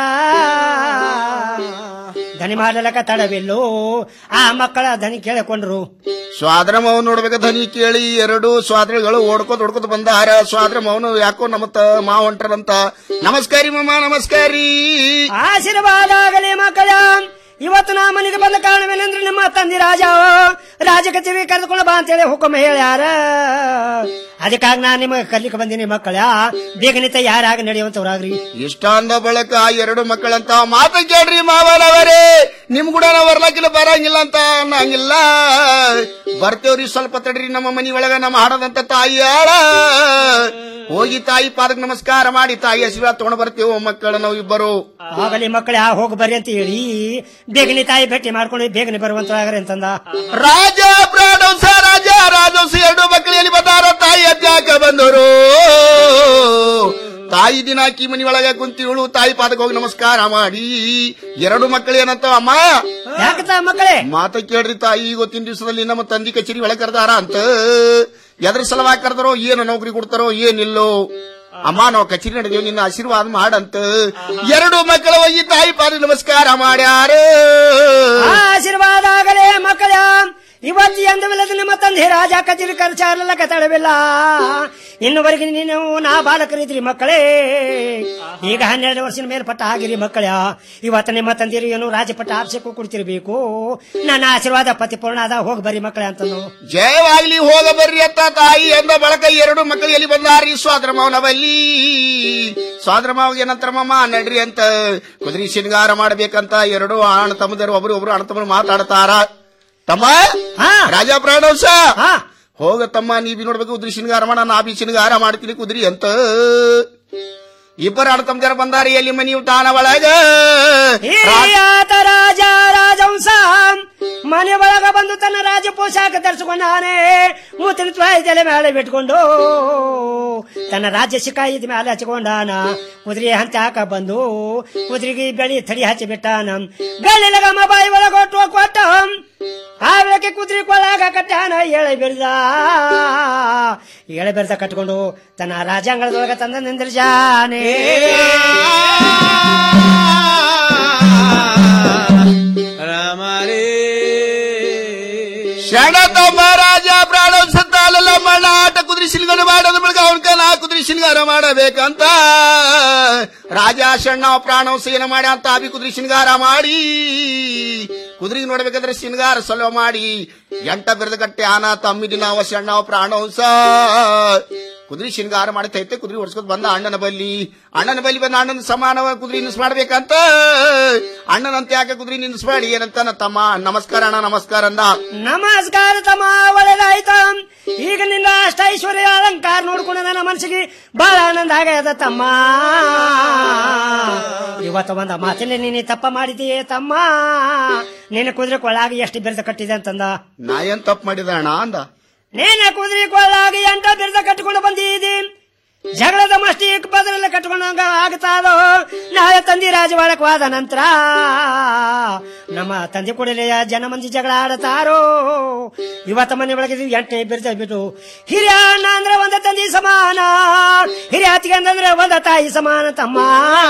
ದನಿ ಮಾಡಲಕ್ಕ ತಡವಿಲ್ಲೋ ಆ ಮಕ್ಕಳ ದನಿ ಕೇಳಿಕೊಂಡ್ರು ಸ್ವಾದ್ರ ಮೌನ ನೋಡ್ಬೇಕ ಧನಿ ಕೇಳಿ ಎರಡು ಸ್ವಾದ್ರಗಳು ಓಡ್ಕೋತ ಓಡ್ಕೋತ ಬಂದಾರ ಸ್ವಾದ್ರ ಮೌನ ಯಾಕೋ ನಮ್ಮ ತ ಮಾವ ಹೊಂಟ್ರಂತ ನಮಸ್ಕಾರಿ ಮಮ್ಮ ನಮಸ್ಕಾರಿ ಆಶೀರ್ವಾದ ಆಗಲಿ ಮಕ್ಕಳ ಇವತ್ತು ನಾ ಮನೆಗೆ ಬಂದ ಕಾರಣವೇನೆಂದ್ರೆ ನಿಮ್ಮ ತಂದೆ ರಾಜ ರಾಜ ಕಚೇರಿ ಕರೆದುಕೊಂಡು ಬಾ ಅಂತೇಳಿ ಹುಕುಮ ಹೇಳ್ಯಾರ ಅದಕ್ಕಾಗಿ ನಾನು ನಿಮಗೆ ಕಲಿಕೆ ಬಂದೀನಿ ಮಕ್ಕಳ ಬೇಗನೆ ತಯಾರಾಗಿ ನಡೆಯುವಂತವ್ರಾಗ್ರಿ ಇಷ್ಟ ಅಂದ ಬಳಕ ಆ ಎರಡು ಮಕ್ಕಳಂತ ಮಾತು ಕೇಳ್ರಿ ಮಾವನವರೇ ನಿಮ್ ಕೂಡ ನಾವ್ ಬರ್ಲಾಕಿಲ್ಲ ಬರಂಗಿಲ್ಲ ಅಂತ ಅನ್ನಂಗಿಲ್ಲ ಬರ್ತೇವ್ರಿ ಸ್ವಲ್ಪ ತಡ್ರಿ ನಮ್ಮ ಮನಿ ಒಳಗ ನಮ್ಮ ಹಾಡದಂತ ತಾಯಿ ಆಳ ಹೋಗಿ ತಾಯಿ ಪಾದಕ್ಕೆ ನಮಸ್ಕಾರ ಮಾಡಿ ತಾಯಿ ಆಶೀರ್ವಾದ ತಗೊಂಡ್ ಬರ್ತೇವೆ ಮಕ್ಕಳ ನಾವು ಇಬ್ಬರು ಆಗಲಿ ಮಕ್ಕಳ ಹೋಗಿ ಬರ್ರಿ ಅಂತ ಹೇಳಿ ಬೇಗನೆ ತಾಯಿ ಭೇಟಿ ಮಾಡ್ಕೊಂಡು ಬೇಗನೆ ಬರುವಂತರಾಗ್ರಿ ಅಂತಂದ ರಾಜ ಪ್ರಾಣವಂಶ ರಾಜ ರಾಜವಂಶ ಎರಡು ಮಕ್ಕಳು ಎಲ್ಲಿ ಬಂದಾರ ತಾಯಿ ಅಜ್ಜಾಕ ಬಂದರು ತಾಯಿ ದಿನ ಅಕ್ಕಿ ಮನಿ ಒಳಗೆ ಕುಂತಿವಳು ತಾಯಿ ಪಾದಕ್ಕೆ ಹೋಗಿ ನಮಸ್ಕಾರ ಮಾಡಿ ಎರಡು ಮಕ್ಕಳು ಏನಂತ ಅಮ್ಮ ಯಾಕತ್ತ ಮಕ್ಕಳೇ ಮಾತ ಕೇಳ್ರಿ ತಾಯಿ ಗೊತ್ತಿನ ದಿವಸದಲ್ಲಿ ನಮ್ಮ ತಂದಿ ಕಚೇರಿ ಒಳಗೆ ಕರೆದಾರ ಅಂತ ಎದ್ರ ಸಲುವಾಗಿ ಕರೆದಾರೋ ಏನು ನೌಕರಿ ಕೊಡ್ತಾರೋ ಏನಿಲ್ಲೋ ಅಮ್ಮ ನಾವು ಕಚೇರಿ ನಡೆದೇವು ನಿನ್ನ ಆಶೀರ್ವಾದ ಮಾಡಂತ ಎರಡು ಮಕ್ಕಳ ಹೋಗಿ ತಾಯಿ ಪಾದ ನಮಸ್ಕಾರ ಮಾಡ್ಯಾರ ಆಶೀರ್ವಾದ ಆಗಲೇ ಮಕ್ಕಳ ಇವತ್ತು ಎಂದವಿಲ್ಲದ ನಿಮ್ಮ ತಂದೆ ರಾಜ ಕಚೇರಿ ಕರ್ಚಾರಲ್ಲ ಕತಡವಿಲ್ಲ ಇನ್ನುವರೆಗೆ ನೀನು ನಾ ಬಾಲಕರಿದ್ರಿ ಮಕ್ಕಳೇ ಈಗ ಹನ್ನೆರಡು ವರ್ಷದ ಮೇಲ್ಪಟ್ಟ ಆಗಿರಿ ಮಕ್ಕಳ ಇವತ್ತು ನಿಮ್ಮ ತಂದಿರು ಏನು ರಾಜಪಟ್ಟ ಆಪ್ಸಕ್ಕೂ ಕೊಡ್ತಿರ್ಬೇಕು ನನ್ನ ಆಶೀರ್ವಾದ ಪತಿಪೂರ್ಣ ಅದ ಹೋಗಿ ಬರ್ರಿ ಮಕ್ಕಳೇ ಅಂತಂದು ಜಯವಾಗ್ಲಿ ಹೋಗ ಬರ್ರಿ ಅಂತ ತಾಯಿ ಎಂದ ಬಳಕ ಎರಡು ಮಕ್ಕಳು ಎಲ್ಲಿ ಬಂದಾರಿ ಸ್ವಾದ್ರ ಮಾವನವಲ್ಲಿ ಸ್ವಾದ್ರ ಮಾವ ಏನಂತಾರ ಮಾಮ ನಡ್ರಿ ಅಂತ ಕುದುರೆ ಶೃಂಗಾರ ಮಾಡ್ಬೇಕಂತ ಎರಡು ಅಣ್ಣ ತಮ್ಮದರು ಒಬ್ರು ಒಬ್ರು ಅಣ್ಣ ತಮ್ಮರು ಮಾತಾಡ್ತಾರ ತಮ್ಮ ರಾಜ ಪ್ರಾಣವಂಶ ಹೋಗ ತಮ್ಮ ನೀ ಬಿ ನೋಡ್ಬೇಕು ಕುದುರೆ ಶೃಂಗಾರ ಮಾಡ ನಾ ಬಿ ಶೃಂಗಾರ ಮಾಡ್ತೀನಿ ಕುದುರಿ ಅಂತ ಇಬ್ಬರು ಅಣ್ಣ ತಮ್ಮದರ ಬಂದಾರಿ ಎಲ್ಲಿ ಮನಿ ತಾಣ ಒಳಗ ಹಿರಿಯಾತ ರಾಜ ರಾಜವಂಶ ಮನೆ ಒಳಗ ಬಂದು ತನ್ನ ರಾಜ ಪೋಷಾಕ ಧರಿಸಿಕೊಂಡಾನೆ ಮೂತಿನ ತ್ವಾಯಿ ತಲೆ ಮೇಲೆ ಬಿಟ್ಕೊಂಡು ತನ್ನ ರಾಜ್ಯ ಶಿಕಾಯಿದ ಮೇಲೆ ಹಚ್ಕೊಂಡಾನ ಕುದುರೆ ಹಂತ ಹಾಕ ಬಂದು ಕುದುರೆಗೆ ಬೆಳಿ ತಡಿ ಹಚ್ಚಿ ಬಿಟ್ಟಾನ ಬೆಳ್ಳಿಲಗಮ್ಮ ಬಾಯಿ ಒಳಗ ಕೊಟ್ಟು ಕೊಟ್ಟ ಆವೇಕೆ ಕುದುರೆ ಕೊಳಗ ಕಟ್ಟಾನ ಎಳೆ ಬೆಳೆದ ಎಳೆ ಬೆಳೆದ ಕಟ್ಕೊಂಡು ತನ್ನ ರಾಜಾಂಗಣದೊಳಗ ತಂದ ನಿಂದ್ರಿಸಾನೆ ಶರಣತಮ್ಮ ರಾಜ ಪ್ರಾಣವಂಶ ತಾಲಲ್ಲ ಮಣ್ಣ ಆಟ ಕುದುರೆ ಶಿಲ್ಗಾರ ಮಾಡೋದ್ರ ಬಳಿಕ ಅವನ ಕಲ ಕುದುರೆ ಶಿಲ್ಗಾರ ಮಾಡಬೇಕಂತ ರಾಜ ಶಣ್ಣ ಪ್ರಾಣವಂಶ ಏನ ಮಾಡಿ ಅಂತ ಅಭಿ ಕುದುರೆ ಶಿಂಗಾರ ಮಾಡಿ ಕುದುರೆಗೆ ನೋಡ್ಬೇಕಾದ್ರೆ ಶಿಂಗಾರ ಸೊಲೋ ಮಾಡಿ ಎಂಟ ಬಿರದ ಗಟ್ಟೆ ಆನ ತಮ್ಮಿದಿನ ಅವ ಶಣ್ಣ ಪ್ರಾಣವಂಶ ಕುದುರೆ ಶಿಂಗಾರ ಮಾಡಿ ತೈತೆ ಕುದುರೆ ಓಡಿಸ್ಕೊತ ಬಂದ ಅಣ್ಣನ ಬಲ್ಲಿ ಅಣ್ಣನ ಬಲ್ಲಿ ಬಂದ ಅಣ್ಣನ ಸಮಾನವ ಕುದುರೆ ನಿಲ್ಲಿಸ್ ಮಾಡ್ಬೇಕಂತ ಅಣ್ಣನಂತ ಯಾಕೆ ಕುದುರೆ ನಿಲ್ಲಿಸ್ಬೇಡಿ ಏನಂತ ನನ್ನ ತಮ್ಮ ನಮಸ್ಕಾರ ಅಣ್ಣ ನಮಸ್ಕಾರ ಅಂದ ನಮಸ್ಕಾರ ತಮ್ಮ ಒಳ್ಳೇದಾಯ್ತು ಈಗ ನಿನ್ನ ಅಷ್ಟ ಐಶ್ವರ್ಯ ಅಲಂಕಾರ ನೋಡ್ಕೊಂಡು ನನ್ನ ಮನಸ್ಸಿಗೆ ಬಹಳ ಆನಂದ ಆಗ್ಯದ ತಮ್ಮ ಇವತ್ತು ಒಂದ ಮಾತಿನ ನೀನು ತಪ್ಪ ಮಾಡಿದೀಯ ತಮ್ಮ ನಿನ್ನ ಕುದುರೆ ಕೊಳ್ಳಾಗಿ ಎಷ್ಟು ಬಿರ್ದ ಕಟ್ಟಿದೆ ಅಂತಂದ ನಾ ಏನ್ ತಪ್ಪು ಮಾಡಿದ ಅಣ್ಣ ಅಂದ ನೀನ ಕುದುರೆ ಕೊಳ್ಳಾಗಿ ಎಂಟ ಬಿರ್ದ ಕಟ್ಟಿಕೊಂಡು ಬಂದಿದ್ದಿ ಜಗಳದ ಮಸ್ತಿ ಬದಲಲ್ಲಿ ಕಟ್ಕೊಂಡಂಗ ಆಗ್ತಾದೋ ನಾಳೆ ತಂದಿ ರಾಜವಾಳಕವಾದ ನಂತರ ನಮ್ಮ ತಂದೆ ಕೂಡಲೇ ಜನ ಮಂದಿ ಜಗಳ ಆಡತಾರೋ ಇವತ್ತ ಮನೆ ಒಳಗೆ ಎಂಟನೇ ಬಿರ್ದ ಬಿಟ್ಟು ಹಿರಿಯ ಅಣ್ಣ ಅಂದ್ರೆ ಒಂದ ತಂದಿ ಸಮಾನ ಹಿರಿಯ ಅತ್ತಿಗೆ ಅಂದ್ರೆ ಒಂದ ತಾಯಿ ಸಮಾನ ತಮ್ಮ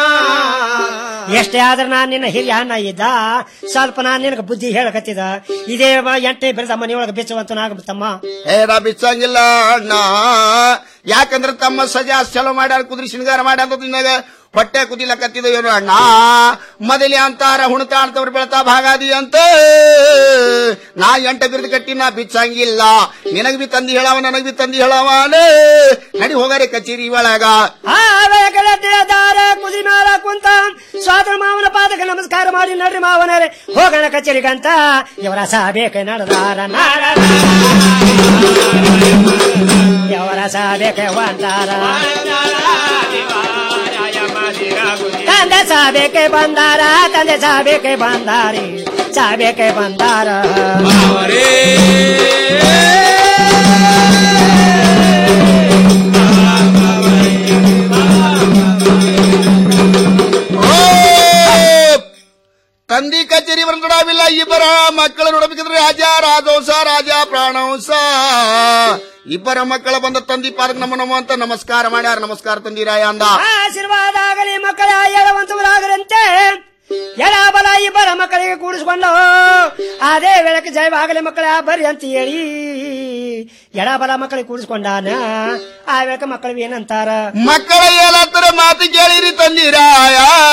ಎಷ್ಟೇ ಆದ್ರೆ ನಾನ್ ನಿನ್ನ ಹಿರಿಯ ಅಣ್ಣ ಇದ್ದ ಸ್ವಲ್ಪ ನಾನ್ ನಿನಗೆ ಬುದ್ಧಿ ಹೇಳಕತ್ತಿದ ಇದೇ ಮ- ಎಂಟನೇ ಬಿರ್ದ ಮನೆಯೊಳಗೆ ಬೆಚ್ಚುವಂತ ತಮ್ಮ ಏ ನಾ ಬಿಚ್ಚಂಗಿಲ್ಲ ಅಣ್ಣ ಯಾಕಂದ್ರೆ ತಮ್ಮ ಸಜಾ ಚಲೋ ಮಾಡ್ಯಾರ ಕುದುರೆ ಶೃಂಗಾರ ಮಾಡ್ಯಾರ ನಿನಗ ಹೊಟ್ಟೆ ಕುದಿಲಕತ್ತಿದ ಏನು ಅಣ್ಣ ಮೊದಲೇ ಅಂತಾರ ಹುಣತಾಡ್ತವ್ರು ಬೆಳತಾ ಭಾಗಾದಿ ಅಂತ ನಾ ಎಂಟ ಬಿರ್ದು ಕಟ್ಟಿ ನಾ ಬಿಚ್ಚಂಗಿಲ್ಲ ನಿನಗ್ ಬಿ ತಂದಿ ಹೇಳವ ನನಗ್ ಬಿ ತಂದಿ ಹೇಳವನೇ ನಡಿ ಹೋಗಾರೆ ಕಚೇರಿ ಒಳಗ ದಾರ ಕುದಿ ಮೇಲ ಕುಂತ ಸ್ವಾತಂತ್ರ್ಯ ಮಾವನ ಪಾದಕ್ಕೆ ನಮಸ್ಕಾರ ಮಾಡಿ ನಡ್ರಿ ಮಾವನರೇ ಹೋಗೋಣ ಕಚೇರಿಗಂತ ಇವರ ಸಾಬೇಕ ನಡೆದಾರ ನಾಡ ಇವರ ಸಾಬೇಕ ಅಂತಾರ ತಂದೆ ಸಾಬೇಕೆ ಬಂದಾರ ತಂದೆ ಸಾಬೇಕೆ ಬಂದಾರಿ ಸಾಬೇಕೆ ಬಂದಾರ ತಂದಿ ಕಚೇರಿ ಬರಬಿಲ್ಲ ಇಬ್ಬರ ಮಕ್ಕಳು ನೋಡಬೇಕಿದ್ರೆ ರಾಜ ರಾಜವಂಶ ರಾಜ ಪ್ರಾಣವಂಶ ಇಬ್ಬರ ಮಕ್ಕಳ ಬಂದ ತಂದಿ ಪಾದಕ್ಕೆ ನಮ್ಮ ನಮ್ಮ ಅಂತ ನಮಸ್ಕಾರ ಮಾಡ್ಯಾರ ನಮಸ್ಕಾರ ತಂದಿರಾಯ ಅಂದ ಆಶೀರ್ವಾದ ಆಗಲಿ ಮಕ್ಕಳ ಎಳವಂತವರಾಗರಂತೆ ಎಳ ಬಲ ಇಬ್ಬರ ಮಕ್ಕಳಿಗೆ ಕೂಡಿಸ್ಕೊಂಡು ಅದೇ ವೇಳಕ್ಕೆ ಜಯವಾಗಲಿ ಮಕ್ಕಳ ಬರ್ರಿ ಅಂತ ಹೇಳಿ ಎಡ ಬಲ ಮಕ್ಕಳಿಗೆ ಕೂಡಿಸ್ಕೊಂಡಾನ ಆ ವೇಳಕ್ಕೆ ಮಕ್ಕಳು ಏನಂತಾರ ಮಕ್ಕಳ ಏಲತ್ತರ ಮಾತು ಕೇಳಿರಿ ತಂದಿರಾಯ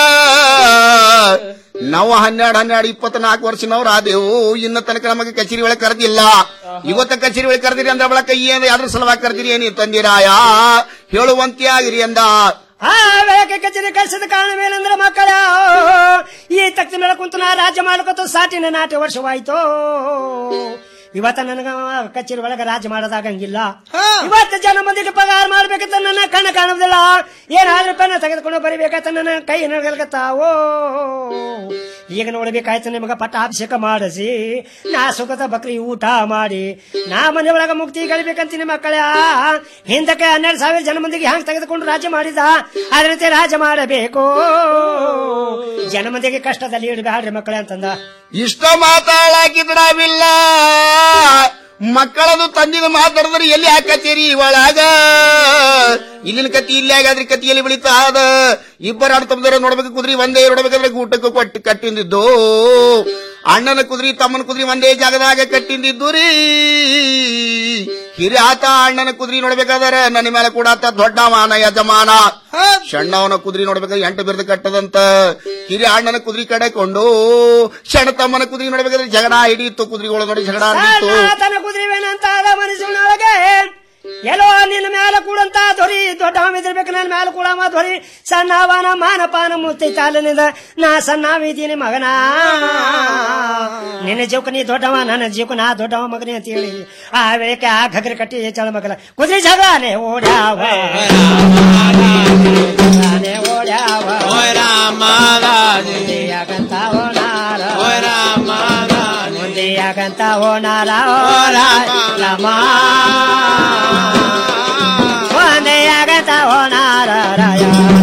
ನಾವು ಹನ್ನೆರಡು ಹನ್ನೆರಡು ಇಪ್ಪತ್ನಾಲ್ಕು ವರ್ಷನವ್ರು ಆದೆವು ಇನ್ನ ತನಕ ನಮಗೆ ಕಚೇರಿ ಒಳಗೆ ಕರೆದಿಲ್ಲ ಇವತ್ತ ಕಚೇರಿ ಒಳಗೆ ಕರೆದಿರಿ ಅಂದ್ರ ಬಳಕ ಏನ್ ಯಾವ್ದ್ರ ಸಲುವಾಗಿ ಕರೆದಿರಿ ಏನಿ ತಂದಿರಾಯ ಹೇಳುವಂತೆ ಆಗಿರಿ ಅಂದ ಆ ವೇಳಕ್ಕೆ ಕಚೇರಿ ಕಳಿಸಿದ ಕಾರಣ ಮೇಲಂದ್ರೆ ಮಕ್ಕಳ ಈ ತಕ್ಷಣ ಮೇಲೆ ಕುಂತು ನಾ ರಾಜ್ಯ ಮಾಡ್ಕೊತ ಸಾಟಿನ ನಾಟಿ ವರ್ಷವಾಯ್ತು ಇವತ್ತ ನನಗ ಕಚೇರಿ ಒಳಗ ರಾಜ್ಯ ಮಾಡೋದಾಗಂಗಿಲ್ಲ ಇವತ್ತು ಜನ ಮಂದಿಗೆ ಪಗಾರ ಮಾಡ್ಬೇಕಂತ ನನ್ನ ಕಣ್ಣ ಕಾಣುವುದಿಲ್ಲ ಏನಾದ್ರೂ ಪೆನ್ನ ತೆಗೆದುಕೊಂಡು ಬರಿಬೇಕಂತ ನನ್ನ ಕೈ ನಗಲ್ಕತ್ತಾವೋ ಈಗ ನೋಡ್ಬೇಕಾಯ್ತು ನಿಮಗ ಪಟ್ಟಾಭಿಷೇಕ ಮಾಡಿಸಿ ನಾ ಸುಖದ ಬಕ್ರಿ ಊಟ ಮಾಡಿ ನಾ ಮನೆ ಒಳಗ ಮುಕ್ತಿ ಗಳಿಬೇಕಂತೀನಿ ಮಕ್ಕಳ ಹಿಂದಕ್ಕೆ ಹನ್ನೆರಡು ಸಾವಿರ ಜನ ಮಂದಿಗೆ ಹ್ಯಾಂಗ್ ತೆಗೆದುಕೊಂಡು ರಾಜ್ಯ ಮಾಡಿದ ಅದರಂತೆ ರಾಜ್ಯ ಮಾಡಬೇಕು ಜನ ಮಂದಿಗೆ ಕಷ್ಟದಲ್ಲಿ ಇಡಬೇಡ್ರಿ ಮಕ್ಕಳೇ ಅಂತಂದ ಇಷ್ಟ ಮಾತಾಡಾಕಿದ್ರಾವಿಲ್ಲ ಮಕ್ಕಳದು ತಂದಿದ ಮಾತಾಡಿದ್ರೆ ಎಲ್ಲಿ ಆ ಕಚೇರಿ ಒಳಗ ಇಲ್ಲಿನ ಕತಿ ಇಲ್ಲಿ ಆಗಾದ್ರೆ ಕತಿ ಎಲ್ಲಿ ಬೆಳೀತಾ ಅದ ಇಬ್ಬರು ಆಡ ತಮ್ಮದರ ನೋಡ್ಬೇಕು ಕುದ್ರಿ ಒಂದೇ ನೋಡ್ಬೇಕಾದ್ರೆ ಊಟಕ್ಕೆ ಕೊಟ್ಟು ಕಟ್ಟಿಂದಿದ್ದು ಅಣ್ಣನ ಕುದ್ರಿ ತಮ್ಮನ ಕುದ್ರಿ ಒಂದೇ ಜಾಗದಾಗ ಕಟ್ಟಿಂದಿದ್ದು ರೀ ಹಿರಿಯಾತ ಅಣ್ಣನ ಕುದ್ರಿ ನೋಡ್ಬೇಕಾದ್ರೆ ನನ್ನ ಮೇಲೆ ಕೂಡ ಆತ ದೊಡ್ಡ ಮಾನ ಯಜಮಾನ ಸಣ್ಣವನ ಕುದ್ರಿ ನೋಡ್ಬೇಕಾದ್ರೆ ಎಂಟು ಬಿರ್ದು ಕಟ್ಟದಂತ ಹಿರಿಯ ಅಣ್ಣನ ಕುದ್ರಿ ಕಡೆಕೊಂಡು ಸಣ್ಣ ತಮ್ಮನ ಕುದ್ರಿ ನೋಡ್ಬೇಕಾದ್ರೆ ಜಗಳ ಹಿಡಿಯಿತು ಕುದ್ರಿಗಳು ನೋಡಿ ಜಗಳ ಹಿಡಿಯಿತು ತನ್ನ ಕುದುರೆವೇನಂತ ಅದ ಮನಸ್ಸಿನೊಳಗೆ ಎಲ್ಲೋ ನಿನ್ನ ಮ್ಯಾಲ ಕೂಡಂತ ಧ್ವರಿ ದೊಡ್ಡ ಇದಿರ್ಬೇಕು ನನ್ನ ಮ್ಯಾಲ ಕೂಡ ಧ್ವರಿ ಸಣ್ಣವನ ಮಾನಪಾನ ಮುತ್ತಿ ತಾಲನಿಂದ ನಾ ಸಣ್ಣವಿದ್ದೀನಿ ಮಗನ ನಿನ್ನ ಜೀವಕ ನೀ ದೊಡ್ಡವ ನನ್ನ ಜೀವಕ ನಾ ದೊಡ್ಡವ ಮಗನೇ ಅಂತ ಹೇಳಿ ಆ ವೇಳಕ್ಕೆ ಆ ಘಗ್ರ ಕಟ್ಟಿ ಚಳ ಮಗಲ ಕುದುರೆ ಜಗಾನೆ ಓಡ್ಯಾವ ಜಗಾನೆ ಓಡ್ಯಾವ ಮುಂದೆಯಾಗಂತ ಓನಾರ ಮುಂದೆಯಾಗಂತ ಓನಾರ ಓರ ರಮ ಮುಂದೆಯಾಗಂತ ಓನಾರ ರಾಯ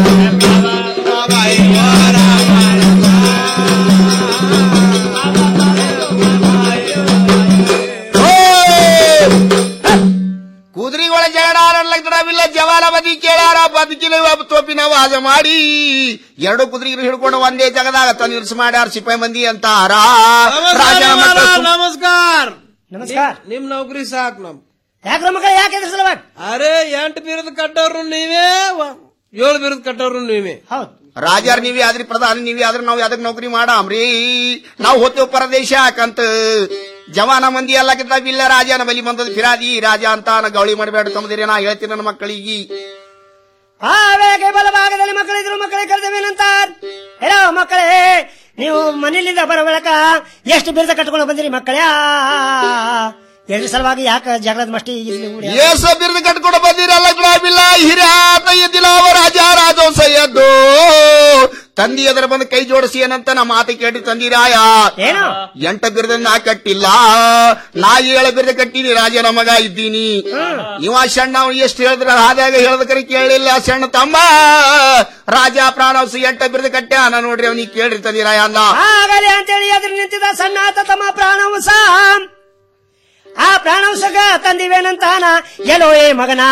ಕುದುರೆಗಳ ಜಗಳ ಆಡಲಾಗ್ತಾವಿಲ್ಲ ಜವಾಲ ಬದಿ ಕೇಳಾರ ಬದುಕಿನ ತೋಪಿನ ವಾದ ಮಾಡಿ ಎರಡು ಕುದುರೆಗಳು ಹಿಡ್ಕೊಂಡು ಒಂದೇ ಜಾಗದಾಗ ತಂದಿರ್ಸ್ ಮಾಡ್ಯಾರ ಸಿಪಾಯಿ ಮಂದಿ ಅಂತಾರ ರಾಜನ ಮಕ್ಕಳು ಸುಮ್- ನಮಸ್ಕಾರ ನಮಸ್ಕಾರ ನಿಮ್ ನೌಕರಿ ಸಾಕ್ ನಮ್ ಯಾಕ್ರ ಮಕ್ಕಳ ಯಾಕೆ ಎದ್ರ ಸಲುವಾಗಿ ಅರೆ ಎಂಟು ಬಿರುದು ಕಟ್ಟೋರು ನೀವೇ ವ- ಏಳು ಬಿರುದು ಕಟ್ಟೋರು ನೀವೇ ಹೌದು ರಾಜಾರ್ ನೀವೇ ಆದ್ರಿ ಪ್ರಧಾನಿ ನೀವೇ ಆದ್ರೆ ನಾವು ಯಾವ್ದಕ್ ನೌಕರಿ ಮಾಡಾಮ್ರಿ ನಾವು ಹೋಗ್ತೇವ್ ಪರದೇಶ ಯಾಕಂತ ಜವಾನ ಮಂದಿ ಎಲ್ಲಕ್ಕಿದ್ದಾವಿಲ್ಲ ರಾಜನ ಬಲಿ ಬಂದದ ಫಿರಾದಿ ರಾಜ ಅಂತ ನಾ ಗೌಳಿ ಮಾಡಬೇಡ ತಮ್ಮದಿರಿ ನಾ ಹೇಳ್ತೀನಿ ನನ್ನ ಮಕ್ಕಳಿಗೆ ಆ ವೇಳೆಗೆ ಬಲಭಾಗದಲ್ಲಿ ಮಕ್ಕಳಿದ್ರು ಮಕ್ಕಳಿಗೆ ಕರೆದವೇನಂತ ಹೇಳೋ ಮಕ್ಕಳೇ ನೀವು ಮನೆಯಿಂದ ಬರೋ ಬೆಳಕ ಎಷ್ಟು ಬಿರುದ ಕಟ್ಕೊಂಡು ಬಂದಿರಿ ಮಕ್ಕಳೇ ಎದ್ರ ಸಲುವಾಗಿ ಯಾಕೆ ಜಗಳದ ಮಷ್ಟಿ ಇಲ್ಲಿ ಊಡಿ? ಏಸ ಬಿರುದು ಕಟ್ಕೊಂಡು ಬಂದಿರಲ್ಲ ಗುಲಾಬಿಲ್ಲ ಹಿರಿಯಾತ ಎದ್ದಿಲ್ಲ ಅವ ರಾಜ ರಾಜವಂಶ ಎದ್ದು ತಂದಿ ಅದರ ಬಂದು ಕೈ ಜೋಡಿಸಿ ಏನಂತ ನಾ ಮಾತು ಕೇಳಿ ತಂದಿರಾಯ ಏನು ಎಂಟ ಬಿರುದ ನಾ ಕಟ್ಟಿಲ್ಲ ನಾ ಏಳ ಬಿರುದ ಕಟ್ಟಿನಿ ರಾಜನ ಮಗ ಇದ್ದೀನಿ ಇವ ಸಣ್ಣ ಅವ್ನು ಎಷ್ಟು ಹೇಳಿದ್ರ ಹಾದಾಗ ಹೇಳದಕರೆ ಕೇಳಿಲ್ಲ ಸಣ್ಣ ತಮ್ಮ ರಾಜ ಪ್ರಾಣವಂಶ ಎಂಟ ಬಿರುದ ಕಟ್ಟ್ಯಾನ ನೋಡ್ರಿ ಅವನಿಗೆ ಕೇಳ್ರಿ ತಂದಿರಾಯ ಅಂದ ಆಗಲಿ ಅಂತೇಳಿ ಎದುರು ನಿಂತಿದ್ದ ಸಣ್ಣ ಆತ ತಮ್ಮ ಪ್ರಾಣವಂಶ ಆ ಪ್ರಾಣವಂಶಗ ತಂದಿವೇನಂತಾನ ಎಲ್ಲೋ ಏ ಮಗನ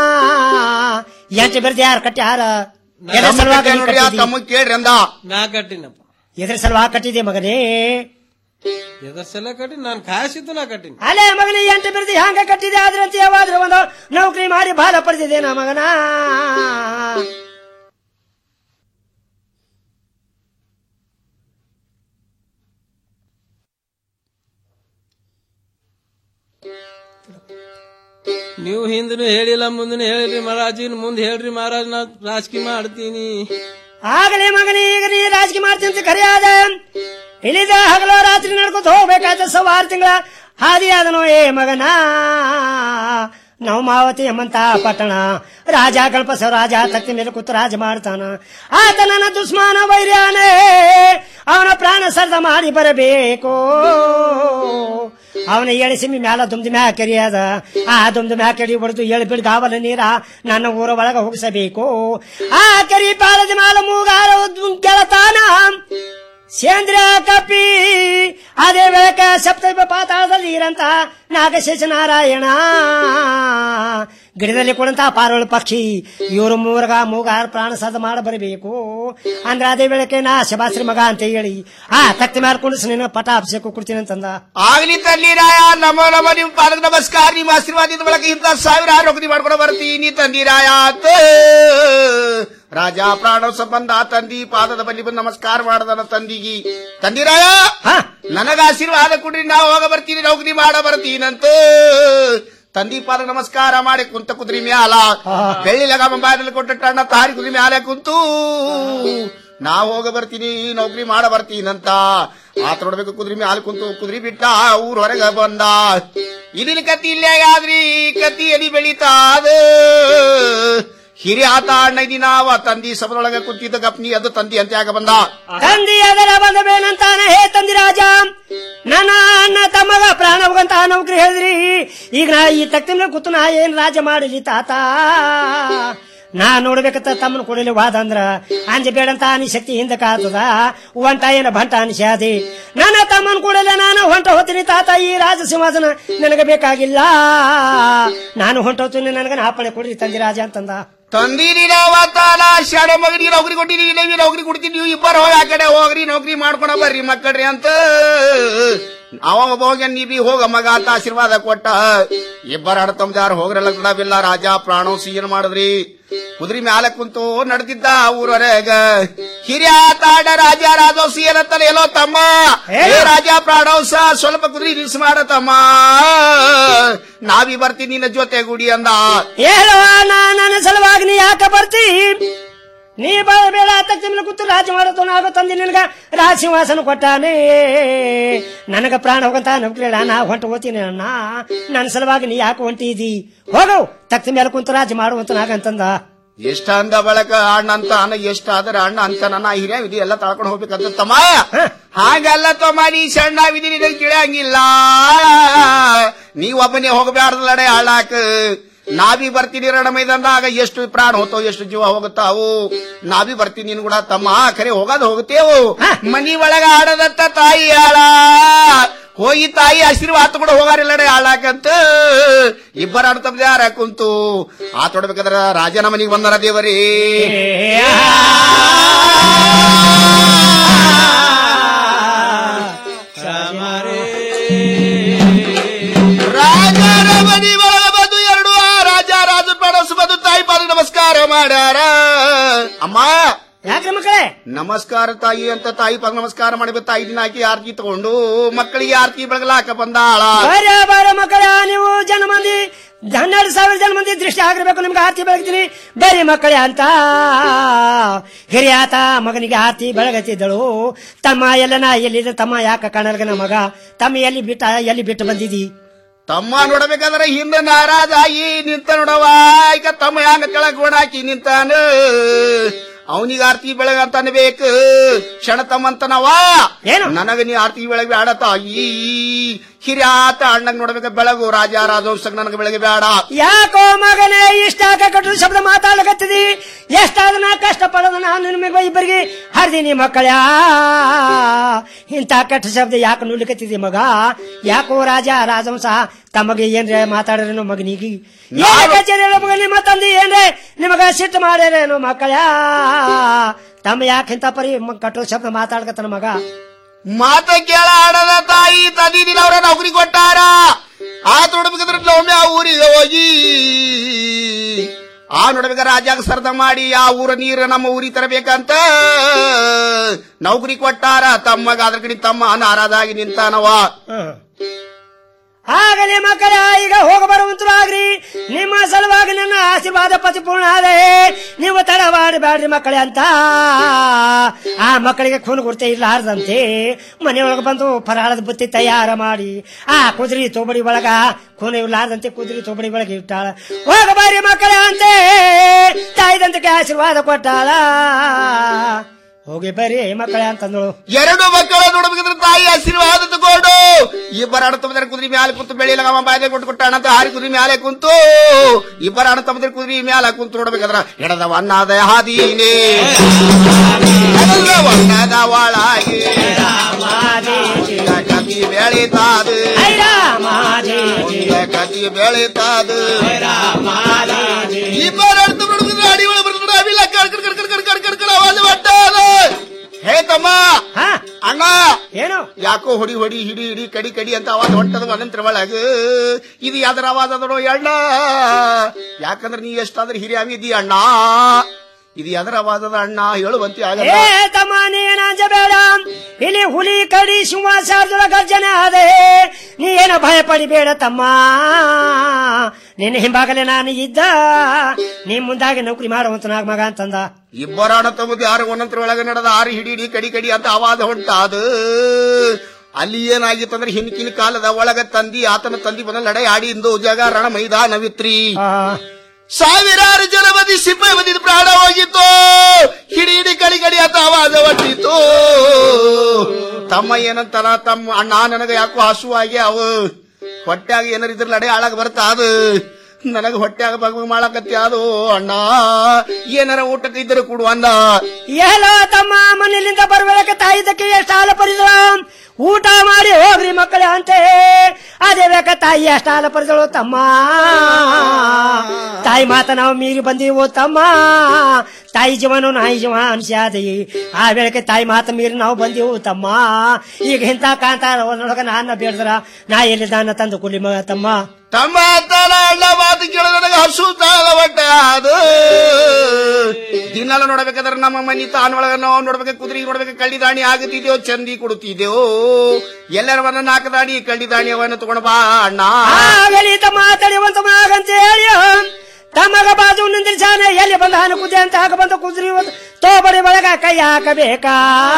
ಎಂಟು ಬಿರ್ದು ಯಾರು ಕಟ್ಟ್ಯಾರ ಎದ್ರ ಸಲುವಾಗಿ ನೀ ನೋಡ್ರಿ ಆ ಕಟ್ಟಿದಿ? ತಮ್ಮ ಕೇಳ್ರಿ ಅಂದ ನಾ ಕಟ್ಟಿನಪ್ಪ ಎದ್ರ ಸಲುವಾಗಿ ಕಟ್ಟಿದೆ ಮಗನೇ ಎದ್ರ ಸಲ ಕಟ್ಟಿ ನಾನ್ ಕಾಯಿಸಿದ್ದು ನಾ ಕಟ್ಟಿನಿ ಅಲ್ಲೇ ಮಗನೇ ಎಂಟು ಬಿರ್ದು ಹ್ಯಾಂಗ ಕಟ್ಟಿದೆ ಆದ್ರಂತ ಯಾವಾದ್ರೂ ಒಂದು ನೌಕರಿ ಮಾಡಿ ಬಾಲ ಪಡೆದಿದೆ ನಾ ಮಗನ ನೀವು ಹಿಂದನು ಹೇಳಿಲ್ಲ ಮುಂದನು ಹೇಳಿರಿ ಮಹಾರಾಜ್ ಇನ್ ಮುಂದೆ ಹೇಳ್ರಿ ಮಹಾರಾಜ್ ನಾ ರಾಜಕೀಯ ಮಾಡ್ತೀನಿ ಆಗಲೇ ಮಗನೇ ಈಗ ನೀ ರಾಜಕೀಯ ಮಾಡ್ತೀನಿ ಅಂತ ಕರೆ ಆದ ಇಳಿದ ಹಗಲು ರಾತ್ರಿ ನಡ್ಕೊತ ಹೋಗ್ಬೇಕಾದ ಸವಾರು ತಿಂಗಳ ಹಾದಿ ಆದನೋ ಏ ಮಗನ ನಾವು ಮಾವತಿ ಎಂಬಂತ ಪಟ್ಟಣ ರಾಜ ಕಲ್ಪಸ ರಾಜ ತಕ್ತಿ ಮೇಲೆ ಕೂತು ರಾಜ ಮಾಡ್ತಾನ ಆತ ನನ್ನ ದುಸ್ಮಾನ ವೈರ್ಯಾನೇ ಅವನ ಪ್ರಾಣ ಸರ್ದ ಮಾಡಿ ಬರಬೇಕು ಅವನ ಏಳು ಸಿಮಿ ಮ್ಯಾಲ ದುಮ್ದು ಮ್ಯಾ ಕೆರಿಯದ ಆ ದುಮ್ದು ಮ್ಯಾ ಕೆರಿ ಹೊಡೆದು ಏಳು ಬಿಡ್ ಗಾವಲ ನೀರ ನನ್ನ ಊರ ಒಳಗ ಹೋಗಿಸಬೇಕು ಆ ಕೆರಿ ಪಾಲದ ಮ್ಯಾಲ ಮೂಗಾರ ಗೆಳತಾನ ಸೇಂದ್ರ ಕಪಿ ಅದೇ ವೇಳಕ ಸಪ್ತ ಪಾತಾಳದಲ್ಲಿ ಇರಂತ ನಾಗಶೇಷ ನಾರಾಯಣ ಗಿಡದಲ್ಲಿ ಕುಳಂತ ಪಾರೋಳ ಪಕ್ಷಿ ಇವರು ಮೂರ್ಗ ಮೂಗಾರ ಪ್ರಾಣ ಸಾಧ ಮಾಡ ಬರಬೇಕು ಅಂದ್ರೆ ಅದೇ ವೇಳಕ್ಕೆ ನಾ ಶಬಾಶ್ರೀ ಮಗ ಅಂತ ಹೇಳಿ ಆ ತಕ್ತಿ ಮೇಲೆ ಕುಣಿಸ್ ನಿನ್ನ ಪಟ ಅಭಿಷೇಕ ಕೊಡ್ತೀನಿ ಅಂತಂದ ಆಗ್ಲಿ ತಲ್ಲಿ ರಾಯ ನಮೋ ನಮ ನಿಮ್ ಪಾದಕ ನಮಸ್ಕಾರ ನಿಮ್ಮ ಆಶೀರ್ವಾದದ ಬಳಕ ಇಂತ ಸಾವಿರ ನೌಕರಿ ಮಾಡ್ಕೊಂಡು ಬರ್ತೀನಿ ತಂದಿ ರಾಯ ಅಂತ ರಾಜ ಪ್ರಾಣ ಸಂಬಂಧ ತಂದಿ ಪಾದದ ಬಲ್ಲಿ ಬಂದು ನಮಸ್ಕಾರ ಮಾಡದನ ತಂದಿಗಿ ತಂದಿರಾಯ ನನಗ ಆಶೀರ್ವಾದ ಕೊಡ್ರಿ ನಾ ಹೋಗ ಬರ್ತೀನಿ ನೌಕರಿ ಮಾಡ ಬರ್ತೀನಂತ ತಂದಿ ಪಾದ ನಮಸ್ಕಾರ ಮಾಡಿ ಕುಂತ ಕುದ್ರಿ ಮ್ಯಾಲ ಬೆಳ್ಳಿ ಲಗಾಮ ಬಾಯಲ್ಲಿ ಕೊಟ್ಟ ಅಣ್ಣ ತಾರಿ ಕುದ್ರಿ ಮ್ಯಾಲೆ ಕುಂತು ನಾ ಹೋಗ ಬರ್ತೀನಿ ನೌಕರಿ ಮಾಡ ಬರ್ತೀನಂತ ಆತ ನೋಡ್ಬೇಕು ಕುದ್ರಿ ಮ್ಯಾಲ ಕುಂತು ಕುದ್ರಿ ಬಿಟ್ಟ ಊರ್ ಹೊರಗ ಬಂದ ಇದಿನ ಕತ್ತಿ ಇಲ್ಲೇ ಆದ್ರಿ ಕತ್ತಿ ಎಲಿ ಬೆಳಿತಾದ ಹಿರಿಯ ಆತ ಅಣ್ಣ ನಾವ ತಂದಿ ಸಭದೊಳಗ ಕುಂತಿದ್ದ ಗಪ್ನಿ ಅದು ತಂದಿ ಅಂತ ಯಾಕ ಬಂದ ತಂದಿ ಅದರ ಬಂದ ಬೇನಂತಾನ ಹೇ ತಂದಿ ರಾಜ ನನ್ನ ಅಣ್ಣ ತಮ್ಮಗ ಪ್ರಾಣ ಹೋಗಂತ ನೌಕರಿ ಹೇಳಿದ್ರಿ ಈಗ ನಾ ಈ ತಕ್ತಿನ ಕೂತು ನಾ ಏನ್ ರಾಜ ಮಾಡಲಿ ತಾತ ನಾ ನೋಡ್ಬೇಕಂತ ತಮ್ಮನ ಕೊಡಲಿ ವಾದ ಅಂದ್ರ ಅಂಜ ಬೇಡಂತ ಅನಿ ಶಕ್ತಿ ಹಿಂದ ಕಾತದ ಒಂಟ ಏನ ಭಂಟ ಅನಿಸ್ಯಾದಿ ನನ್ನ ತಮ್ಮನ ಕೂಡಲೇ ನಾನು ಹೊಂಟ ಹೋಗ್ತೀನಿ ತಾತ ಈ ರಾಜ ಸಿಂಹಾಸನ ನನಗೆ ಬೇಕಾಗಿಲ್ಲ ನಾನು ಹೊಂಟೋತೀನಿ ನನಗೆ ನಾಪಣೆ ಕೊಡ್ರಿ ತಂದಿ ರಾಜ ಅಂತಂದ ತಂದಿರಿ ನಾವತ್ತಾನ ಶಾಣೆ ಮಗನಿಗೆ ನೌಕರಿ ಕೊಟ್ಟಿರಿ ನೀವು ನೌಕರಿ ಕೊಡ್ತೀನಿ ನೀವು ಇಬ್ಬರು ಹೋಗಿ ಆ ಕಡೆ ಹೋಗ್ರಿ ನೌಕರಿ ಮಾಡ್ಕೊಂಡ ಬರ್ರಿ ಮಕ್ಕಳ್ರಿ ಅಂತ ಅವ ಒಬ್ಬ ಹೋಗಿ ನೀ ಬಿ ಹೋಗ ಮಗ ಅಂತ ಆಶೀರ್ವಾದ ಕೊಟ್ಟ ಇಬ್ಬರ ಅಡ ತಮ್ದಾರ ಹೋಗ್ರಲ್ಲ ಬಿಲ್ಲ ರಾಜ ಪ್ರಾಣ ಸೀನ್ ಮಾಡಿದ್ರಿ ಕುದ್ರಿ ಮ್ಯಾಲ ಕುಂತು ನಡೆದಿದ್ದ ಊರವರೆಗ ಹಿರಿಯ ತಾಡ ರಾಜ ರಾಜೋಸ್ ಏನಂತಾನೆ ಎಲ್ಲೋ ತಮ್ಮ ಏ ರಾಜ ಪ್ರಾಣೋಸ ಸ್ವಲ್ಪ ಕುದ್ರಿ ನಿಲ್ಸ್ ಮಾಡ ತಮ್ಮ ನಾವಿ ಬರ್ತೀನಿ ನಿನ್ನ ಜೊತೆ ಗುಡಿ ಅಂದ ಹೇಳೋ ನನ್ನ ಸಲುವಾಗಿ ನೀ ಯಾಕ ಬರ್ತಿ ನೀ ಬೇಡ ತಕ್ಷಣ ಕೂತು ರಾಜ ಮಾಡೋದು ನಾಗ ತಂದಿ ನಿನಗ ರಾಜ ಸಿಂಹಾಸನ ಕೊಟ್ಟಾನೆ ನನಗ ಪ್ರಾಣ ಹೋಗಂತ ನೌಕರಿ ನಾ ಹೊಂಟ ಹೋಗ್ತೀನಿ ಅಣ್ಣ ನನ್ನ ಸಲುವಾಗಿ ನೀ ಯಾಕೆ ಹೊಂಟಿದಿ ಹೋಗವು ತಕ್ಷಣ ಮೇಲೆ ಕುಂತು ರಾಜ ಮಾಡುವಂತ ನಾಗಂತಂದ ಎಷ್ಟ ಅಂದ ಬಳಕ ಅಣ್ಣ ಅಂತ ಅನ್ನ ಎಷ್ಟ ಆದ್ರ ಅಣ್ಣ ಅಂತ ನನ್ನ ಹಿರಿಯ ವಿಧಿ ಎಲ್ಲ ತಳ್ಕೊಂಡು ಹೋಗ್ಬೇಕಂತ ತಮ್ಮ ಹಾಗಲ್ಲ ತಮ್ಮ ನೀ ಸಣ್ಣ ವಿಧಿ ನಿನಗೆ ತಿಳಿಯಂಗಿಲ್ಲ ನೀ ಒಬ್ಬನೇ ಹೋಗಬ್ಯಾರ್ದಲ್ಲಡೆ ಹಾಳಾಕ ನಾವಿ ಬರ್ತೀನಿ ರಣ ಮೈದಾನದಾಗ ಎಷ್ಟು ಪ್ರಾಣ ಹೋಗ್ತಾವ ಎಷ್ಟು ಜೀವ ಹೋಗುತ್ತಾವು ನಾವಿ ಬರ್ತೀನಿ ನೀನು ಕೂಡ ತಮ್ಮ ಖರೆ ಹೋಗೋದು ಹೋಗುತ್ತೇವು ಮನಿ ಒಳಗ ಆಡದತ್ತ ತಾಯಿ ಆಳ ಹೋಗಿ ತಾಯಿ ಆಶೀರ್ವಾದ ಕೂಡ ಹೋಗಾರಿಲ್ಲಡೆ ಹಾಳಾಕಂತ ಇಬ್ಬರ ಆಡ್ತಬ್ದ ಯಾರ ಕುಂತು ಆತ ಹೊಡ್ಬೇಕಾದ್ರ ರಾಜನ ಮನಿಗೆ ಬಂದರ ದೇವರೇ ರಾಜನ ಮನಿ ಒಳಗ ಬಂದು ಎರಡು ಆ ರಾಜ ರಾಜ ಪಡಸು ಬಂದು ತಾಯಿ ಪಾದ ನಮಸ್ಕಾರ ಮಾಡ್ಯಾರ ಅಮ್ಮ ಯಾಕ್ರಿ ಮಕ್ಕಳೇ ನಮಸ್ಕಾರ ತಾಯಿ ಅಂತ ತಾಯಿ ಪಾದ ನಮಸ್ಕಾರ ಮಾಡಬೇಕು ತಾಯಿ ದಿನ ಹಾಕಿ ಆರ್ತಿ ತಗೊಂಡು ಮಕ್ಕಳಿಗೆ ಆರ್ತಿ ಬೆಳಗಲಾಕ ಬಂದಾಳ ಬರ ಬರ ಮಕ್ಕಳ ನೀವು ಜನ ಮಂದಿ ಹನ್ನೆರಡು ಸಾವಿರ ಜನ ಮಂದಿ ದೃಷ್ಟಿ ಆಗಿರ್ಬೇಕು ನಿಮ್ಗೆ ಆರ್ತಿ ಬೆಳಗ್ತೀನಿ ಬರೀ ಮಕ್ಕಳೇ ಅಂತ ಹಿರಿಯಾತ ಮಗನಿಗೆ ಆರ್ತಿ ಬೆಳಗತ್ತಿದ್ದಳು ತಮ್ಮ ಎಲ್ಲನ ಎಲ್ಲಿದೆ ತಮ್ಮ ಯಾಕ ಕಾಣಲ್ಗನ ಮಗ ತಮ್ಮ ಎಲ್ಲಿ ಬಿಟ್ಟ ಎಲ್ಲಿ ಬಿಟ್ಟು ಬಂದಿದಿ ತಮ್ಮ ನೋಡಬೇಕಾದ್ರೆ ಹಿಂದೆ ನಾರಾಜಾಗಿ ನಿಂತ ನೋಡವ ಈಗ ತಮ್ಮ ಹ್ಯಾಂಗ ಕೆಳಗ್ ಹಾಕಿ ನಿಂತಾನ ಅವನಿಗೆ ಆರ್ತಿ ಬೆಳಗ ಅಂತ ಅನ್ಬೇಕು ಕ್ಷಣ ತಮ್ಮಂತನವ ನನಗ ನೀ ಆರ್ತಿ ಬೆಳಗ್ಗೆ ಬೇಡ ತಾಯಿ ಹಿರಿಯಾತ ಅಣ್ಣಗ್ ನೋಡ್ಬೇಕ ಬೆಳಗು ರಾಜ ರಾಜವಂಶಕ್ ನನಗೆ ಬೆಳಗ್ಗೆ ಬೇಡ ಯಾಕೋ ಮಗನೇ ಇಷ್ಟ ಕಟ್ಟು ಶಬ್ದ ಮಾತಾಡಕತ್ತಿದಿ ಎಷ್ಟಾದನ ಕಷ್ಟ ಪಡೋದ ನಾನು ನಿಮಗೆ ಇಬ್ಬರಿಗೆ ಹರಿದೀನಿ ಮಕ್ಕಳ ಇಂಥ ಕೆಟ್ಟ ಶಬ್ದ ಯಾಕೆ ನುಡ್ಲಿಕತ್ತಿದಿ ಮಗ ಯಾಕೋ ರಾಜ ರಾಜವಂಶ ತಮಗೆ ಏನ್ರೆ ಮಾತಾಡ್ರೇನೋ ಮಗನಿಗೆ ಏನ್ ಕಚೇರಿ ಮಗ ನಿಮ್ಮ ತಂದೆ ಏನ್ರೆ ನಿಮಗ ಸಿಟ್ಟು ಮಾಡ್ಯಾರೇನೋ ಮಕ್ಕಳ ತಮ್ಮ ಯಾಕೆ ಇಂಥ ಪರಿ ಮ- ಕಟ್ಟೋ ಶಬ್ದ ಮಾತಾಡ್ಕತ್ತನ ಮಗ ಮಾತ ಕೇಳ ಆಡದ ತಾಯಿ ತಂದಿ ದಿನ ಅವ್ರ ನೌಕರಿ ಕೊಟ್ಟಾರ ಆ ನೋಡ್ಬೇಕಾದ್ರೆ ಒಮ್ಮೆ ಆ ಊರಿಗೆ ಹೋಗಿ ಆ ನೋಡ್ಬೇಕ ರಾಜಾಗ ಸರ್ದ ಮಾಡಿ ಆ ಊರ ನೀರ ನಮ್ಮ ಊರಿಗೆ ತರಬೇಕಂತ ನೌಕರಿ ಕೊಟ್ಟಾರ ತಮ್ಮಗ ಅದ್ರ ಕಡೆ ತಮ್ಮ ನಾರಾದಾಗಿ ನಿಂತಾನವ ಆಗಲಿ ಮಕ್ಕಳ ಈಗ ಹೋಗ ಬರುವಂತರು ಆಗ್ರಿ ನಿಮ್ಮ ಸಲುವಾಗಿ ನನ್ನ ಆಶೀರ್ವಾದ ಪರಿಪೂರ್ಣ ಆದೆ ನೀವು ತಡವಾಡಬೇಡ್ರಿ ಮಕ್ಕಳೇ ಅಂತ ಆ ಮಕ್ಕಳಿಗೆ ಖೂನ್ ಗುರ್ತೆ ಇರ್ಲಾರ್ದಂತೆ ಮನೆಯೊಳಗೆ ಬಂದು ಫರಾಳದ ಬುತ್ತಿ ತಯಾರ ಮಾಡಿ ಆ ಕುದುರೆ ತೋಬಡಿ ಒಳಗ ಖೂನ್ ಇರ್ಲಾರ್ದಂತೆ ಕುದುರೆ ತೋಬಡಿ ಒಳಗೆ ಇಟ್ಟಾಳ ಹೋಗ ಬಾರಿ ಮಕ್ಕಳೇ ಅಂತೆ ತಾಯಿದಂತಕ್ಕೆ ಆಶೀರ್ವಾದ ಕೊಟ್ಟಾಳ ಹೋಗಿ ಬರ್ರಿ ಮಕ್ಕಳೇ ಅಂತಂದಳು ಎರಡು ಮಕ್ಕಳ ನೋಡ್ಬೇಕಿದ್ರೆ ತಾಯಿ ಆಶೀರ್ವಾದ ತಗೊಂಡು ಇಬ್ಬರ ಅಣ್ಣ ತಮ್ಮದ್ರ ಕುದುರೆ ಮ್ಯಾಲೆ ಕುಂತು ಬೆಳಿಲ್ಲ ಅವ ಬಾಯ್ದೆ ಕೊಟ್ಟು ಕೊಟ್ಟಾಣ ಅಂತ ಹಾರಿ ಕುದುರೆ ಮ್ಯಾಲೆ ಕುಂತು ಇಬ್ಬರ ಅಣ್ಣ ತಮ್ಮದ್ರ ಕುದುರೆ ಮ್ಯಾಲ ಕುಂತು ನೋಡ್ಬೇಕಾದ್ರ ಎಡದ ವಣ್ಣದ ಹಾದೀನೆ ಎಡದ ವಣ್ಣದ ಒಳಗೆ ಕತಿ ಬೆಳಿತಾದ ಕತಿ ಬೆಳಿತಾದ ಇಬ್ಬರ ಅಣ್ಣ ತಮ್ಮ ನೋಡ್ಬೇಕಿದ್ರೆ ಅಡಿ ಒಳಗೆ ಬರ್ತಾರೆ ಅವಿಲ್ಲ ಕಡ್ ಕಡ್ ಕಡ್ ಕಡ್ ಕಡ್ ಕಡ್ ಕಡ್ ಕಡ್ ಅವಾಜ್ ಹೊಟ್ಟಾದ ಹೇ ತಮ್ಮ ಅಣ್ಣ ಏನು ಯಾಕೋ ಹೊಡಿ ಹೊಡಿ ಹಿಡಿ ಹಿಡಿ ಕಡಿ ಕಡಿ ಅಂತ ಅವಾಜ್ ಹೊಂಟದ ಅನಂತರ ಒಳಗ ಇದು ಯಾವ್ದಾರ ಅವಾಜ್ ಅದನೋ ಅಣ್ಣ ಯಾಕಂದ್ರೆ ನೀ ಎಷ್ಟಾದ್ರೆ ಹಿರಿಯಾಗಿದ್ದೀಯ ಅಣ್ಣ ಇದು ಯಾವ್ದಾರ ಅವಾಜ್ ಅದ ಅಣ್ಣ ಹೇಳುವಂತೆ ಆಗಲ್ಲ ಏ ತಮ್ಮ ನೀನಾಂಜ ಬೇಡ ಇಲ್ಲಿ ಹುಲಿ ಕಡಿ ಸಿಂಹ ಶಾರ್ದುಲ ಗರ್ಜನೆ ಆದೆ ನೀ ಏನು ಭಯ ಪಡಿಬೇಡ ತಮ್ಮ ನಿನ್ನ ಹಿಂಭಾಗಲೇ ನಾನು ಇದ್ದ ನೀ ಮುಂದಾಗಿ ನೌಕರಿ ಮಾಡುವಂತನಾಗ ಮಗ ಅಂತಂದ ಇಬ್ಬರ ಅಣ್ಣ ತಮ್ಮದು ಯಾರು ಒಂದಂತರ ಒಳಗೆ ನಡೆದ ಆರು ಹಿಡಿ ಹಿಡಿ ಕಡಿ ಕಡಿ ಅಂತ ಅವಾಜ ಹೊಂಟಾದ ಅಲ್ಲಿ ಏನಾಗಿತ್ತಂದ್ರೆ ಹಿಂದಿನ ಕಾಲದ ಒಳಗ ತಂದಿ ಆತನ ತಂದಿ ಬಂದ ಲಡೆ ಆಡಿ ಇಂದು ಜಗ ರಣ ಮೈದಾನವಿತ್ರಿ ಸಾವಿರಾರು ಜನ ಬದಿ ಸಿಪಾಯಿ ಬಂದಿದ್ದು ಪ್ರಾಣ ಹೋಗಿತ್ತು ಹಿಡಿ ಹಿಡಿ ಕಡಿ ಕಡಿ ಅಂತ ಆವಾಜ ಹೊಟ್ಟಿತ್ತು ತಮ್ಮ ಏನಂತಾನ ತಮ್ಮ ಅಣ್ಣ ನನಗ ಯಾಕೋ ಹಸುವಾಗಿ ಅವು ಹೊಟ್ಯಾಗ ಏನಾರ ಇದ್ರ ಲಡೆ ಆಳಾಗ ಬರ್ತಾ ಅದು ನನಗ ಹೊಟ್ಯಾಗ ಬಗ್ ಮಾಡಕತ್ತಿ ಅದು ಅಣ್ಣ ಏನಾರ ಊಟಕ್ಕೆ ಇದ್ರೆ ಕೊಡು ಅಂದ ಎಲ್ಲೋ ತಮ್ಮ ಮನೆಯಲ್ಲಿಂದ ಬರಬೇಕ ತಾಯಿದಕ್ಕೆ ಎಷ್ಟು ಹಾಲ ಪರಿದ ಊಟ ಮಾಡಿ ಹೋಗ್ರಿ ಮಕ್ಕಳೇ ಅಂತೆ ಅದೇ ಬೇಕ ತಾಯಿ ಎಷ್ಟು ಹಾಲ ಪರಿದಳು ತಮ್ಮ ತಾಯಿ ಮಾತ ನಾವು ಮೀರಿ ಬಂದೀವು ತಮ್ಮ ತಾಯಿ ಜೀವನ ನಾಯಿ ಜೀವ ಅನ್ಸ್ಯಾದಿ ಆ ವೇಳೆಗೆ ತಾಯಿ ಮಾತ ಮೀರಿ ನಾವು ಬಂದೀವು ತಮ್ಮ ಈಗ ಇಂಥ ಕಾಂತಾರ ಒಳಗ ನಾನ್ನ ಬೇಡದ್ರ ನಾ ಎಲ್ಲಿದ್ದಾನ ತಂದು ಕುಲಿ ಮಗ ತಮ್ಮ ತಮ್ಮ ಅಂತಾನ ಅಣ್ಣ ಮಾತು ಕೇಳ ನನಗೆ ಹಸು ತಾಳ ಹೊಟ್ಟೆ ಅದು ದಿನಾಲ ನೋಡ್ಬೇಕಾದ್ರೆ ನಮ್ಮ ಮನಿ ತಾನೊಳಗ ನಾವು ನೋಡ್ಬೇಕು ಕುದುರೆ ನೋಡ್ಬೇಕು ಕಳ್ಳಿ ದಾಣಿ ಆಗುತ್ತಿದ್ದೇವು ಚಂದಿ ಕೊಡುತ್ತಿದ್ದೆವು ಎಲ್ಲರ ಮನ ನಾಲ್ಕು ದಾಣಿ ಕಳ್ಳಿ ದಾಣಿ ಅವನ್ನ ತಗೊಂಡ್ ಬಾ ಅಣ್ಣ ಆಗಲಿ ತಮ್ಮ ತಡೆಯುವಂತ ಮಗಂತ ಹೇಳಿ ತಮ್ಮಗ ಬಾಜು ನಿಂದಿರ್ಸಾನೆ ಎಲ್ಲಿ ಬಂದ ಹಾನು ಕುದಿ ಅಂತ ಹಾಕ ಬಂದ ಕುದ್ರಿ ತೋಬಡಿ ಒಳಗ ಕೈ ಹಾಕಬೇಕಾ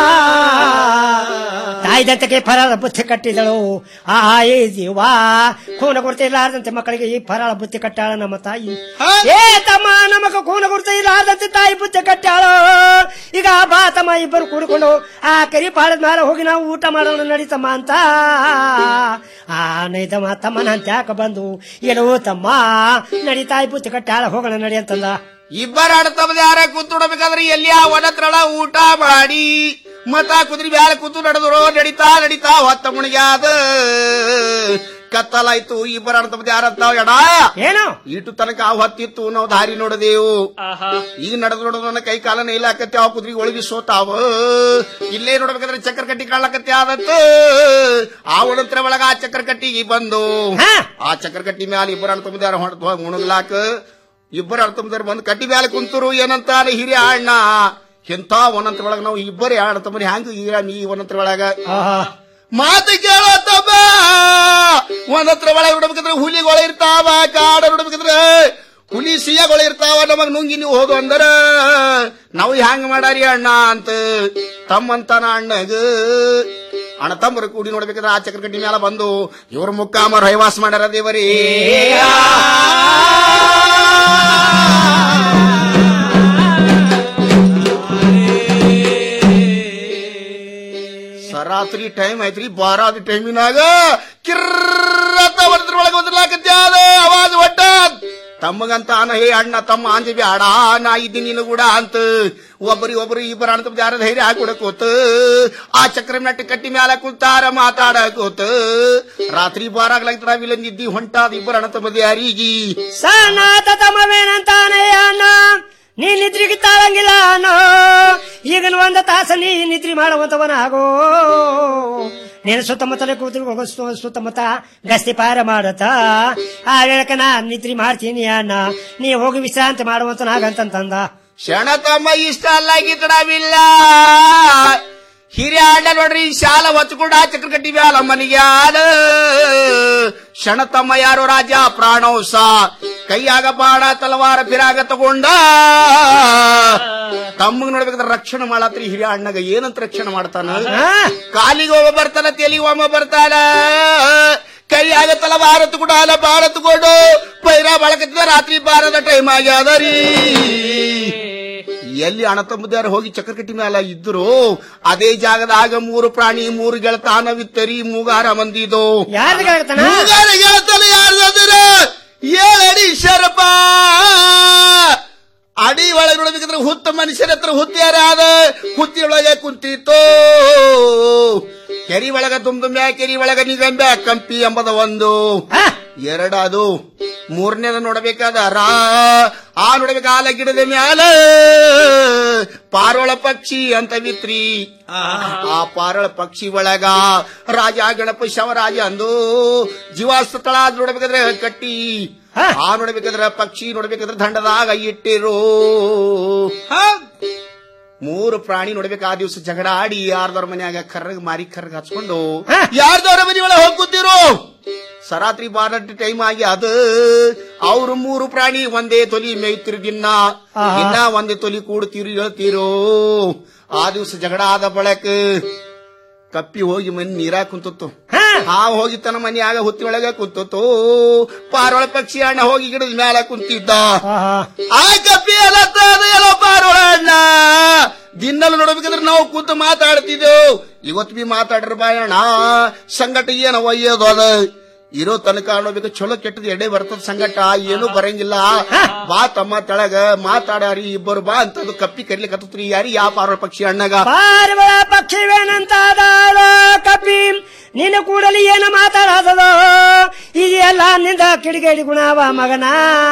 ತಾಯಿದಂತಕ್ಕೆ ಫರಾಳ ಬುತ್ತಿ ಕಟ್ಟಿದಳು ಆ ಏ ಜೀವ ಖೂನ ಗುರ್ತ ಇಲ್ಲಾರ್ದಂತೆ ಮಕ್ಕಳಿಗೆ ಈ ಫರಾಳ ಬುತ್ತಿ ಕಟ್ಟಾಳ ನಮ್ಮ ತಾಯಿ ಏ ತಮ್ಮ ನಮಗ ಖೂನ ಗುರ್ತ ಇಲ್ಲಾರ್ದಂತೆ ತಾಯಿ ಬುತ್ತಿ ಕಟ್ಟಾಳು ಈಗ ಬಾ ತಮ್ಮ ಇಬ್ಬರು ಕೂಡಿಕೊಂಡು ಆ ಕರಿ ಪಾಳದ ಮೇಲೆ ಹೋಗಿ ನಾವು ಊಟ ಮಾಡೋಣ ನಡೀತಮ್ಮ ಅಂತ ಆ ನೈದಮ್ಮ ತಮ್ಮನ ಅಂತ ಯಾಕ ಬಂದು ಏನೋ ತಮ್ಮ ನಡಿ ತಾಯಿ ಬುತ್ತಿ ಕಟ್ಟಾಳ ಹೋಗೋಣ ನಡಿ ಅಂತಂದ ಇಬ್ಬರ ಅಣ್ಣ ಯಾರ ಕೂತ್ಬಿಡ್ಬೇಕಾದ್ರೆ ಎಲ್ಲಿ ಆ ಒಣತ್ರಳ ಊಟ ಮಾಡಿ ಮತ್ತ ಕುದುರೆ ಬ್ಯಾಲ ಕೂತು ನಡೆದ್ರು ನಡಿತಾ ನಡಿತಾ ಹೊತ್ತ ಮುಣಿಗ್ಯಾದ ಕತ್ತಲಾಯ್ತು ಇಬ್ಬರ ಅಣ್ಣ ತಮ್ಮದ ಯಾರಂತಾವ ಎಡ ಏನು ಇಟ್ಟು ತನಕ ಆ ಹೊತ್ತಿತ್ತು ನಾವು ದಾರಿ ನೋಡದೇವು ಈಗ ನಡೆದು ನೋಡೋದು ನನ್ನ ಕೈ ಕಾಲನ ಇಲ್ಲ ಆಕತ್ತೆ ಆ ಕುದುರೆ ಒಳಗಿ ಸೋತಾವ ಇಲ್ಲೇ ನೋಡ್ಬೇಕಾದ್ರೆ ಚಕ್ರ ಕಟ್ಟಿ ಕಾಣಕತ್ತೆ ಆದತ್ತು ಆ ಒಣತ್ರ ಒಳಗ ಆ ಚಕ್ರ ಕಟ್ಟಿಗೆ ಬಂದು ಆ ಚಕ್ರ ಕಟ್ಟಿ ಮ್ಯಾಲ ಇಬ್ಬರ ಅಣ್ಣ ತಮ್ಮದ ಯಾರ ಹೊಡೆದು ಮುಣಗ್ಲಾಕ ಇಬ್ಬರು ಅಣ್ಣ ತಮ್ಮದಾರ ಬಂದು ಕಟ್ಟಿ ಮ್ಯಾಲ ಕುಂತರು ಏನಂತಾನೆ ಹಿರಿಯ ಅಣ್ಣ ಎಂತ ಒಂದಂತ್ರ ಒಳಗ ನಾವು ಇಬ್ಬರೇ ಅಣ್ಣ ತಮ್ಮನಿ ಹ್ಯಾಂಗ ಈಗ ನೀ ಒಂದಂತ್ರ ಒಳಗ ಮಾತು ಕೇಳತ್ತಮ್ಮ ಒಂದತ್ರ ಒಳಗೆ ಬಿಡ್ಬೇಕಂದ್ರೆ ಹುಲಿಗಳು ಇರ್ತಾವ ಕಾಡ ಬಿಡ್ಬೇಕಂದ್ರೆ ಹುಲಿ ಸಿಯಗಳು ಇರ್ತಾವ ನಮಗ್ ನುಂಗಿ ನೀವು ಹೋದು ಅಂದರ ನಾವು ಹ್ಯಾಂಗ ಮಾಡಾರಿ ಅಣ್ಣ ಅಂತ ತಮ್ಮಂತನ ಅಣ್ಣಗ ಅಣ್ಣ ತಮ್ಮರು ಕೂಡಿ ನೋಡ್ಬೇಕಾದ್ರೆ ಆ ಚಕ್ರಗಡ್ಡಿ ಮ್ಯಾಲ ಬಂದು ಇವ್ರ ಮುಕ್ಕ ಅಮರ್ ಹೈವಾಸ್ ಮಾಡ್ಯಾರ ದೇವರೇ ಸರಾತ್ರಿ ಟೈಮ್ ಐತ್ರಿ ಬಾರಾದ ಟೈಮಿನಾಗ ಕಿರ್ರತ ಒಳಗೆ ಒಂದ್ರಲಾಕತ್ಯಾದ ಅವಾಜ್ ಒಟ್ಟ ತಮ್ಮಗಂತ ಅನ ಹೇ ಅಣ್ಣ ತಮ್ಮ ಅಂಜಿ ಬ್ಯಾಡ ನಾ ಇದ್ದೀನಿ ನೀನು ಕೂಡ ಅಂತ ಒಬ್ಬರಿ ಒಬ್ಬರು ಇಬ್ಬರ ಅಣ್ಣ ತಮ್ಮ ಯಾರ ಧೈರ್ಯ ಹಾಕೊಡಕೋತ ಆ ಚಕ್ರ ನಟ್ಟಿ ಕಟ್ಟಿ ಮ್ಯಾಲ ಕುಂತಾರ ಮಾತಾಡಕೋತ ರಾತ್ರಿ ಬಾರಾಗ್ಲಾಗ್ತ ನಾವಿಲ್ಲ ನಿದ್ದಿ ಹೊಂಟಾದ ಇಬ್ಬರ ಅಣ್ಣ ತಮ್ಮದ ಯಾರಿಗಿ ಸನಾತ ತಮ್ಮವೇನಂತಾನೆ ಅಣ್ಣ ನೀ ನಿದ್ರಿಗೆ ತಾಳಂಗಿಲ್ಲ ಅನ್ನೋ ಈಗನ ಒಂದ ತಾಸ ನೀ ನಿದ್ರಿ ಮಾಡುವಂತವನ ಆಗೋ ನೀನು ಸುತ್ತಮುತ್ತಲೇ ಕೂತ್ರಿ ಹೋಗೋ ಸು- ಸುತ್ತಮುತ್ತ ಗಸ್ತಿ ಪಾರ ಮಾಡತ್ತ ಆ ವೇಳಕ ನಾ ನಿದ್ರಿ ಮಾಡ್ತೀನಿ ಅಣ್ಣ ನೀ ಹೋಗಿ ವಿಶ್ರಾಂತಿ ಮಾಡುವಂತನಾಗಂತಂದ ಶಣ ತಮ್ಮ ಇಷ್ಟ ಅಲ್ಲ ಗಿಟ್ಟಡವಿಲ್ಲ ಹಿರಿಯ ಅಣ್ಣ ನೋಡ್ರಿ ಶಾಲ ಹೊಚ್ಕೊಂಡ ಚಕ್ರಕಟ್ಟಿ ಬ್ಯಾಲ ಮನಿಗ್ಯಾಲ ಶಣ ತಮ್ಮ ಯಾರು ರಾಜ ಪ್ರಾಣೋಸ ಕೈಯಾಗ ಬಾಣ ತಲವಾರ ಪಿರಾಗ ತಗೊಂಡ ತಮ್ಮಗ್ ನೋಡ್ಬೇಕಾದ್ರೆ ರಕ್ಷಣೆ ಮಾಡತ್ರಿ ಹಿರಿಯ ಅಣ್ಣಗ ಏನಂತ ರಕ್ಷಣೆ ಮಾಡ್ತಾನ ಕಾಲಿಗೆ ಒಬ್ಬ ಬರ್ತಾನ ತೆಲಿಗೆ ಒಬ್ಬ ಬರ್ತಾನ ಕೈಯಾಗ ತಲವಾರ ತಗೊಂಡ ಬಾಣ ತಗೊಂಡು ಪೈರ ಬಳಕತ್ತಿದ ರಾತ್ರಿ ಬಾರದ ಟೈಮ್ ಆಗ್ಯಾದ ರೀ ಎಲ್ಲಿ ಅಣ್ಣ ತಮ್ಮದಾರ ಹೋಗಿ ಚಕ್ರಕಟ್ಟಿ ಮ್ಯಾಲ ಇದ್ರು ಅದೇ ಜಾಗದಾಗ ಮೂರು ಪ್ರಾಣಿ ಮೂರು ಗೆಳತಾನವಿತ್ತರಿ ಮೂಗಾರ ಮಂದಿದು ಯಾರ್ದು ಗೆಳತನ? ಮೂಗಾರ ಗೆಳತನ ಯಾರ್ದಾದ್ರ ಏಳಡಿ ಶರಪ ಅಡಿ ಒಳಗೆ ನೋಡ್ಬೇಕಂದ್ರೆ ಹುತ್ತ ಮನುಷ್ಯರ ಹತ್ರ ಹುತ್ತಿಯಾರ ಅದ ಹುತ್ತಿಯೊಳಗೆ ಕುಂತಿತ್ತು ಕೆರಿ ಒಳಗ ತುಂಬುಂಬ್ಯಾ ಕೆರಿ ಒಳಗ ನಿಗಂಬ್ಯಾ ಕಂಪಿ ಎಂಬುದ ಒಂದು ಎರಡದು ಮೂರನೇದ ನೋಡಬೇಕಾದ ರಾ ಆ ನೋಡ್ಬೇಕ ಆಲ ಗಿಡದ ಮ್ಯಾಲ ಪಾರೋಳ ಪಕ್ಷಿ ಅಂತ ವಿತ್ರಿ ಆ ಪಾರೋಳ ಪಕ್ಷಿ ಒಳಗ ರಾಜ ಗಣಪ ಶವರಾಜ ಅಂದು ಜೀವಾಸ್ತ ತಳ ಅದ್ ನೋಡ್ಬೇಕಾದ್ರೆ ಕಟ್ಟಿ ಆ ನೋಡ್ಬೇಕಾದ್ರೆ ಪಕ್ಷಿ ನೋಡ್ಬೇಕಾದ್ರೆ ದಂಡದಾಗ ಇಟ್ಟಿರು ಮೂರು ಪ್ರಾಣಿ ನೋಡ್ಬೇಕು ಆ ದಿವಸ ಜಗಳ ಆಡಿ ಯಾರ್ದವ್ರ ಮನ್ಯಾಗ ಕರ್ರಗ್ ಮಾರಿ ಕರ್ರಗ್ ಹಚ್ಕೊಂಡು ಯಾರ್ದವ್ರ ಮನೆ ಒಳಗೆ ಹೋಗ್ತಿರು ಸರಾತ್ರಿ ಬಾರಟ್ ಟೈಮ್ ಆಗಿ ಅದ ಅವ್ರು ಮೂರು ಪ್ರಾಣಿ ಒಂದೇ ತೊಲಿ ಮೇಯ್ತಿರು ದಿನ ದಿನ ಒಂದೇ ತೊಲಿ ಕೂಡ್ತೀರು ಹೇಳ್ತೀರು ಆ ದಿವಸ ಜಗಳ ಆದ ಬಳಕ ಕಪ್ಪಿ ಹೋಗಿ ಮನೆ ನೀರಾಗ ಕುಂತತ್ತು ಹಾವು ಹೋಗಿ ತನ್ನ ಮನೆಯಾಗ ಹುತ್ತಿ ಒಳಗ ಕುಂತತ್ತು ಪಾರೋಳ ಪಕ್ಷಿ ಅಣ್ಣ ಹೋಗಿ ಗಿಡದ ಮ್ಯಾಲ ಕುಂತಿದ್ದ ಆ ಕಪ್ಪಿ ಎಲ್ಲ ಎಲ್ಲ ಪಾರೋಳ ಅಣ್ಣ ದಿನಲ್ಲೂ ನೋಡ್ಬೇಕಂದ್ರೆ ನಾವು ಕೂತು ಮಾತಾಡ್ತಿದ್ದೆವು ಇವತ್ತು ಬಿ ಮಾತಾಡ್ರ ಬಾಯಣ್ಣ ಸಂಗಟ ಏನ ಒಯ್ಯೋದು ಅದ ಇರೋ ತನಕ ನೋಡ್ಬೇಕು ಚಲೋ ಕೆಟ್ಟದ ಎಡೆ ಬರ್ತದ ಸಂಗಟ ಏನು ಬರಂಗಿಲ್ಲ ಬಾ ತಮ್ಮ ತೆಳಗ ಮಾತಾಡಾರಿ ಇಬ್ಬರು ಬಾ ಅಂತದ್ದು ಕಪ್ಪಿ ಕರಿಲಿಕ್ಕೆ ಯಾರಿ ಯಾ ಪಾರೋಳ ಪಕ್ಷಿ ಅಣ್ಣಗ ಪಾರಿವಾಳ ಪಕ್ಷಿವೇನಂತ ಕಪಿ ನಿನ್ನ ಕೂಡಲಿ ಏನು ಮಾತಾಡೋದದು ಇದೆಲ್ಲ ನಿಂದ ಕಿಡಿಗೇಡಿ ಗುಣವ ಮಗನ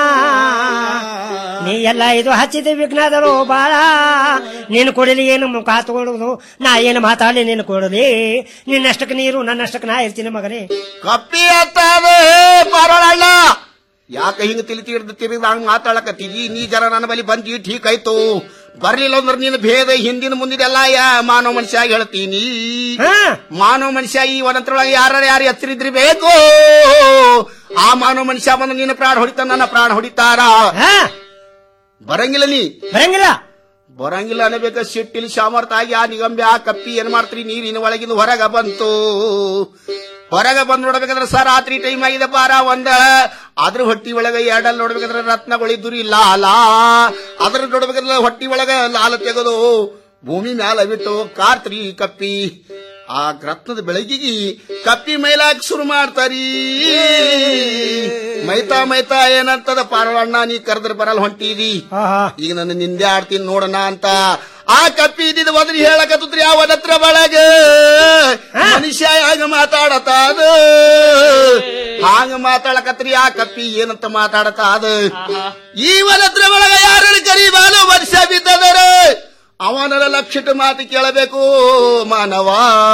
ನೀ ಎಲ್ಲ ಇದು ಹಚ್ಚಿದ ವಿಘ್ನದರು ಬಾಳ ನೀನು ಕೊಡಲಿ ಏನು ಮುಖ ತಗೊಳ್ಳೋದು ನಾ ಏನು ಮಾತಾಡಲಿ ನೀನು ಕೊಡಲಿ ನಿನ್ನಷ್ಟಕ್ಕೆ ನೀರು ನನ್ನಷ್ಟಕ್ಕೆ ನಾ ಇರ್ತೀನಿ ಮಗನೇ ಕಪ್ಪಿ ಅತ್ತಾವೆ ಪಾರೋಳಣ್ಣ ಯಾಕ ಹಿಂಗ ತಿಳಿ ತಿರ್ದು ತಿರುಗಿದ ಹಂಗ ಮಾತಾಡಕತ್ತಿದಿ ನೀ ಜರ ನನ್ನ ಬಳಿ ಬಂದಿ ಠೀಕ್ ಆಯ್ತು ಬರ್ಲಿಲ್ಲ ಅಂದ್ರೆ ನೀನು ಭೇದ ಹಿಂದಿನ ಮುಂದಿದೆಲ್ಲ ಯಾ ಮಾನವ ಮನುಷ್ಯ ಹೇಳ್ತೀನಿ ಮಾನವ ಮನುಷ್ಯ ಈ ವನಂತ್ರೊಳಗೆ ಯಾರ ಯಾರು ಹೆಸರಿದ್ರಿ ಬೇಕು ಆ ಮಾನವ ಮನುಷ್ಯ ಬಂದು ನಿನ್ನ ಪ್ರಾಣ ಹೊಡಿತಾನ ನನ್ನ ಪ್ರಾಣ ಹೊಡಿತಾರ ಬರಂಗಿಲ್ಲ ನೀ ಬರಂಗಿಲ್ಲ ಬರಂಗಿಲ್ಲ ಅನ್ನಬೇಕ ಸಿಟ್ಟಿಲಿ ಸಾಮರ್ಥ್ಯ ಆಗಿ ಆ ನಿಗಂಬೆ ಆ ಕಪ್ಪಿ ಏನ್ ಮಾಡ್ತೀರಿ ನೀರಿನ ಒಳಗಿಂದ ಹೊರಗ ಬಂತು ಹೊರಗ ಬಂದ್ ನೋಡ್ಬೇಕಂದ್ರೆ ಸರ್ ರಾತ್ರಿ ಟೈಮ್ ಆಗಿದೆ ಬಾರ ಒಂದ ಅದ್ರ ಹೊಟ್ಟಿ ಒಳಗ ಎರಡಲ್ಲಿ ನೋಡ್ಬೇಕಂದ್ರೆ ರತ್ನಗಳಿದ್ದುರಿ ಲಾಲ ಅದ್ರ ನೋಡ್ಬೇಕಂದ್ರೆ ಹೊಟ್ಟಿ ಒಳಗ ಲಾಲ ತೆಗೆದು ಭೂಮಿ ಮ್ಯಾಲ ಬಿಟ್ಟು ಕಾರ್ತ್ರಿ ಕಪ್ಪಿ ಆ ರತ್ನದ ಬೆಳಗಿಗೆ ಕಪ್ಪಿ ಮೈಲಾಕ್ ಶುರು ಮಾಡ್ತಾರೀ ಮೈತಾ ಮೈತಾ ಏನಂತದ ಪಾರವಣ್ಣ ನೀ ಕರೆದ್ರೆ ಬರಲ್ಲ ಹೊಂಟಿದಿ ಈಗ ನನ್ನ ನಿಂದೆ ಆಡ್ತೀನಿ ನೋಡೋಣ ಅಂತ ಆ ಕಪ್ಪಿ ಇದ್ದಿದ್ದು ಒದ್ರಿ ಹೇಳಕತ್ರಿ ಆ ಒದತ್ರ ಬಳಗ ಮನುಷ್ಯ ಹಂಗ ಮಾತಾಡತ ಅದು ಹಾಂಗ ಮಾತಾಡಕತ್ರಿ ಆ ಕಪ್ಪಿ ಏನಂತ ಮಾತಾಡತ ಅದು ಈ ಒದತ್ರ ಒಳಗ ಯಾರನ್ನು ಕರಿಬಾನು ವರ್ಷ ಬಿದ್ದದರ ಅವನ ಲಕ್ಷಿತ ಮಾತು ಕೇಳಬೇಕು ಮಾನವ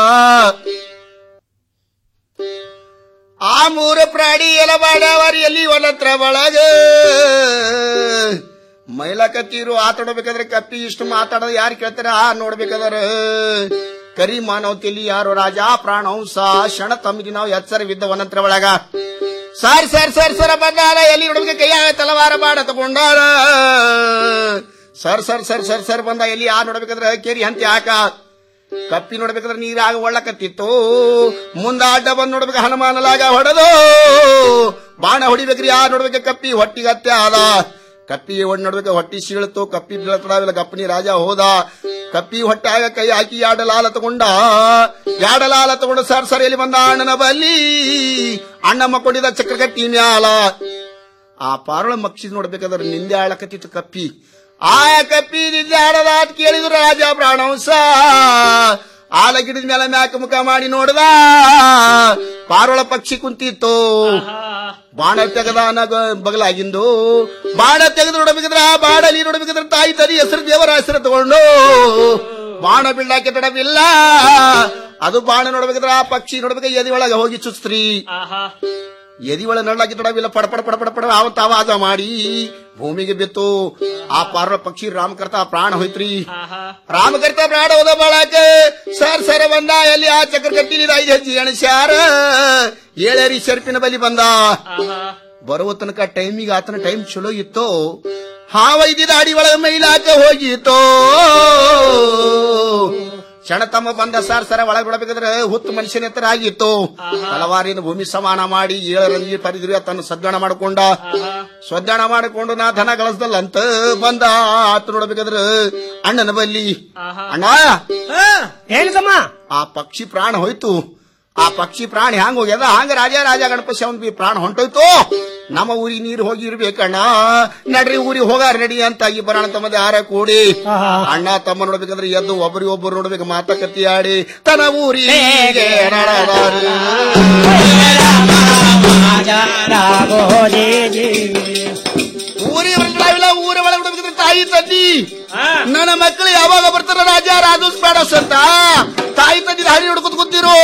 ಆ ಮೂರು ಪ್ರಾಣಿ ಎಲ ಬಾಡವರಿ ಎಲ್ಲಿ ಒಲತ್ರ ಒಳಗ ಮೈಲಕತ್ತೀರು ಆತಾಡಬೇಕಾದ್ರೆ ಕಪ್ಪಿ ಇಷ್ಟು ಮಾತಾಡೋದು ಯಾರು ಕೇಳ್ತಾರ ಆ ನೋಡ್ಬೇಕಾದ್ರ ಕರಿ ಮಾನವ ತೆಲಿ ಯಾರು ರಾಜ ಪ್ರಾಣವಂಸ ಶಣ ತಮ್ಮಿಗೆ ನಾವು ಎಚ್ಚರವಿದ್ದ ವನತ್ರ ಒಳಗ ಸರ್ ಸರ್ ಸರ್ ಸರ ಬಂದಾರ ಎಲ್ಲಿ ನೋಡ್ಬೇಕು ಕೈಯಾಗ ತಲವಾರ ಬಾಡ ತಗೊಂಡಾರ sir sir sir sir sir ಬಂದ ಎಲ್ಲಿ ಆ ನೋಡ್ಬೇಕಾದ್ರೆ ಕೇರಿ ಹಂತಿ ಹಾಕ ಕಪ್ಪಿ ನೋಡ್ಬೇಕಾದ್ರೆ ನೀರಾಗ ಒಳ್ಳಕತ್ತಿತ್ತು ಮುಂದ ಅಡ್ಡ ಬಂದ್ ನೋಡ್ಬೇಕು ಹನುಮಾನಲಾಗ ಹೊಡೆದು ಬಾಣ ಹೊಡಿಬೇಕ್ರಿ ಆ ನೋಡ್ಬೇಕು ಕಪ್ಪಿ ಹೊಟ್ಟಿಗತ್ತೆ ಆದ ಕಪ್ಪಿ ಒಡ್ ನೋಡ್ಬೇಕು ಹೊಟ್ಟಿ ಸೀಳ್ತು ಕಪ್ಪಿ ಬೀಳತಡಾವಿಲ್ಲ ಗಪ್ಪನಿ ರಾಜ ಹೋದ ಕಪ್ಪಿ ಹೊಟ್ಟಾಗ ಕೈ ಹಾಕಿ ಯಾಡಲಾಲ ತಗೊಂಡ ಯಾಡಲಾಲ ತಗೊಂಡು ಸರ್ ಸರ್ ಎಲ್ಲಿ ಬಂದ ಅಣ್ಣನ ಬಲ್ಲಿ ಅಣ್ಣ ಮಕ್ಕೊಂಡಿದ್ದ ಚಕ್ರಗಟ್ಟಿ ಮ್ಯಾಲ ಆ ಪಾರಳ ಮಕ್ಷಿ ನೋಡ್ಬೇಕಾದ್ರೆ ನಿಂದೆ ಆಳಕತ್ತಿತ್ತು ಕಪ್ಪಿ ಆ ಕಪ್ಪಿ ನಿಂದೆ ಆಡದ ಅಂತ ಕೇಳಿದ್ರು ರಾಜ ಪ್ರಾಣವಂಸ ಆಲ ಗಿಡದ ಮೇಲೆ ಮ್ಯಾಕ ಮುಖ ಮಾಡಿ ನೋಡ್ದ ಪಾರೋಳ ಪಕ್ಷಿ ಕುಂತಿತ್ತು ಬಾಣ ತೆಗದ ಬಗಲಾಗಿಂದು ಬಾಣ ತೆಗೆದು ನೋಡಬೇಕಿದ್ರೆ ಆ ಬಾಣಲಿ ನೋಡಬೇಕಿದ್ರೆ ತಾಯಿ ತರಿ ಹೆಸರು ದೇವರ ಹೆಸರು ತಗೊಂಡು ಬಾಣ ಬೀಳಕ್ಕೆ ತಡವಿಲ್ಲ ಅದು ಬಾಣ ನೋಡ್ಬೇಕಿದ್ರೆ ಆ ಪಕ್ಷಿ ನೋಡ್ಬೇಕು ಎದಿ ಒಳಗೆ ಹೋಗಿ ಚುಸ್ತ್ರಿ ಎದಿ ಒಳ ನಳ್ಳಾಗಿ ತಡವಿಲ್ಲ ಪಡ ಪಡ ಪಡ ಪಡ ಪಡ ಆವಂತ ಆವಾಜ ಮಾಡಿ ಭೂಮಿಗೆ ಬಿತ್ತು ಆ ಪಾರ್ವ ಪಕ್ಷಿ ರಾಮಕರ್ತ ಪ್ರಾಣ ಹೋಯ್ತ್ರಿ ರಾಮಕರ್ತ ಪ್ರಾಣ ಹೋದ ಬಾಳಕ ಸರ್ ಸರ ಬಂದ ಎಲ್ಲಿ ಆ ಚಕ್ರ ಕಟ್ಟಿಲಿ ಐದು ಹೆಜ್ಜೆ ಎಣಸ್ಯಾರ ಏಳರಿ ಶರ್ಪಿನ ಬಲಿ ಬಂದ ಬರುವ ತನಕ ಟೈಮಿಗೆ ಆತನ ಟೈಮ್ ಚಲೋ ಇತ್ತು ಹಾವ ಇದ್ದಿದ್ದ ಅಡಿ ಒಳಗ ಮೈಲಾಕ ಹೋಗಿತ್ತೋ ಕ್ಷಣ ತಮ್ಮ ಬಂದ ಸರ್ ಸರ ಒಳಗೆ ಬಿಡಬೇಕಾದ್ರೆ ಹುತ್ತು ಮನುಷ್ಯನ ಎತ್ತರ ಆಗಿತ್ತು ತಲವಾರಿಯಿಂದ ಭೂಮಿ ಸಮಾನ ಮಾಡಿ ಏಳರಂಜಿ ಪರಿದ್ರು ತನ್ನ ಸದ್ಗಣ ಮಾಡಿಕೊಂಡ ಸದ್ಗಣ ಮಾಡಿಕೊಂಡು ನಾ ಧನ ಗಳಿಸ್ದಲ್ಲ ಅಂತ ಬಂದ ಆತ ನೋಡ್ಬೇಕಾದ್ರೆ ಅಣ್ಣನ ಬಲ್ಲಿ ಅಣ್ಣ ಹೇಳಿದಮ್ಮ ಆ ಪಕ್ಷಿ ಪ್ರಾಣ ಹೋಯ್ತು ಆ ಪಕ್ಷಿ ಪ್ರಾಣಿ ಹ್ಯಾಂಗ ಹೋಗ್ಯದ ಹಂಗ ರಾಜ ರಾಜ ಗಣಪತಿ ಅವನ್ ಬಿ ಪ್ರಾಣ ಹೊಂಟೋಯ್ತು ನಮ್ಮ ಊರಿಗೆ ನೀರು ಹೋಗಿ ಇರ್ಬೇಕಣ್ಣ ನಡ್ರಿ ಊರಿಗೆ ಹೋಗಾರ ನಡಿ ಅಂತ ಈ ಬರೋಣ ತಮ್ಮದ ಯಾರ ಕೂಡಿ ಅಣ್ಣ ತಮ್ಮ ನೋಡ್ಬೇಕಂದ್ರೆ ಎದ್ದು ಒಬ್ಬರಿ ಒಬ್ಬರು ನೋಡ್ಬೇಕು ಮಾತುಕತೆ ಆಡಿ ತನ್ನ ಊರಿಗೆ ನಡೆದಾರು. ಊರಿಗೆ ಬರ್ತಾವಿಲ್ಲ ಊರ ಒಳಗೆ ನೋಡ್ಬೇಕಂದ್ರೆ ತಾಯಿ ತಂದಿ ನನ್ನ ಮಕ್ಕಳು ಯಾವಾಗ ಬರ್ತಾರ ರಾಜ ರಾಜು ಸ್ಪಾಡಸ್ ಅಂತ ತಾಯಿ ತಂದಿ ಹರಿ ನೋಡ್ಕೊತ ಕೂತಿರು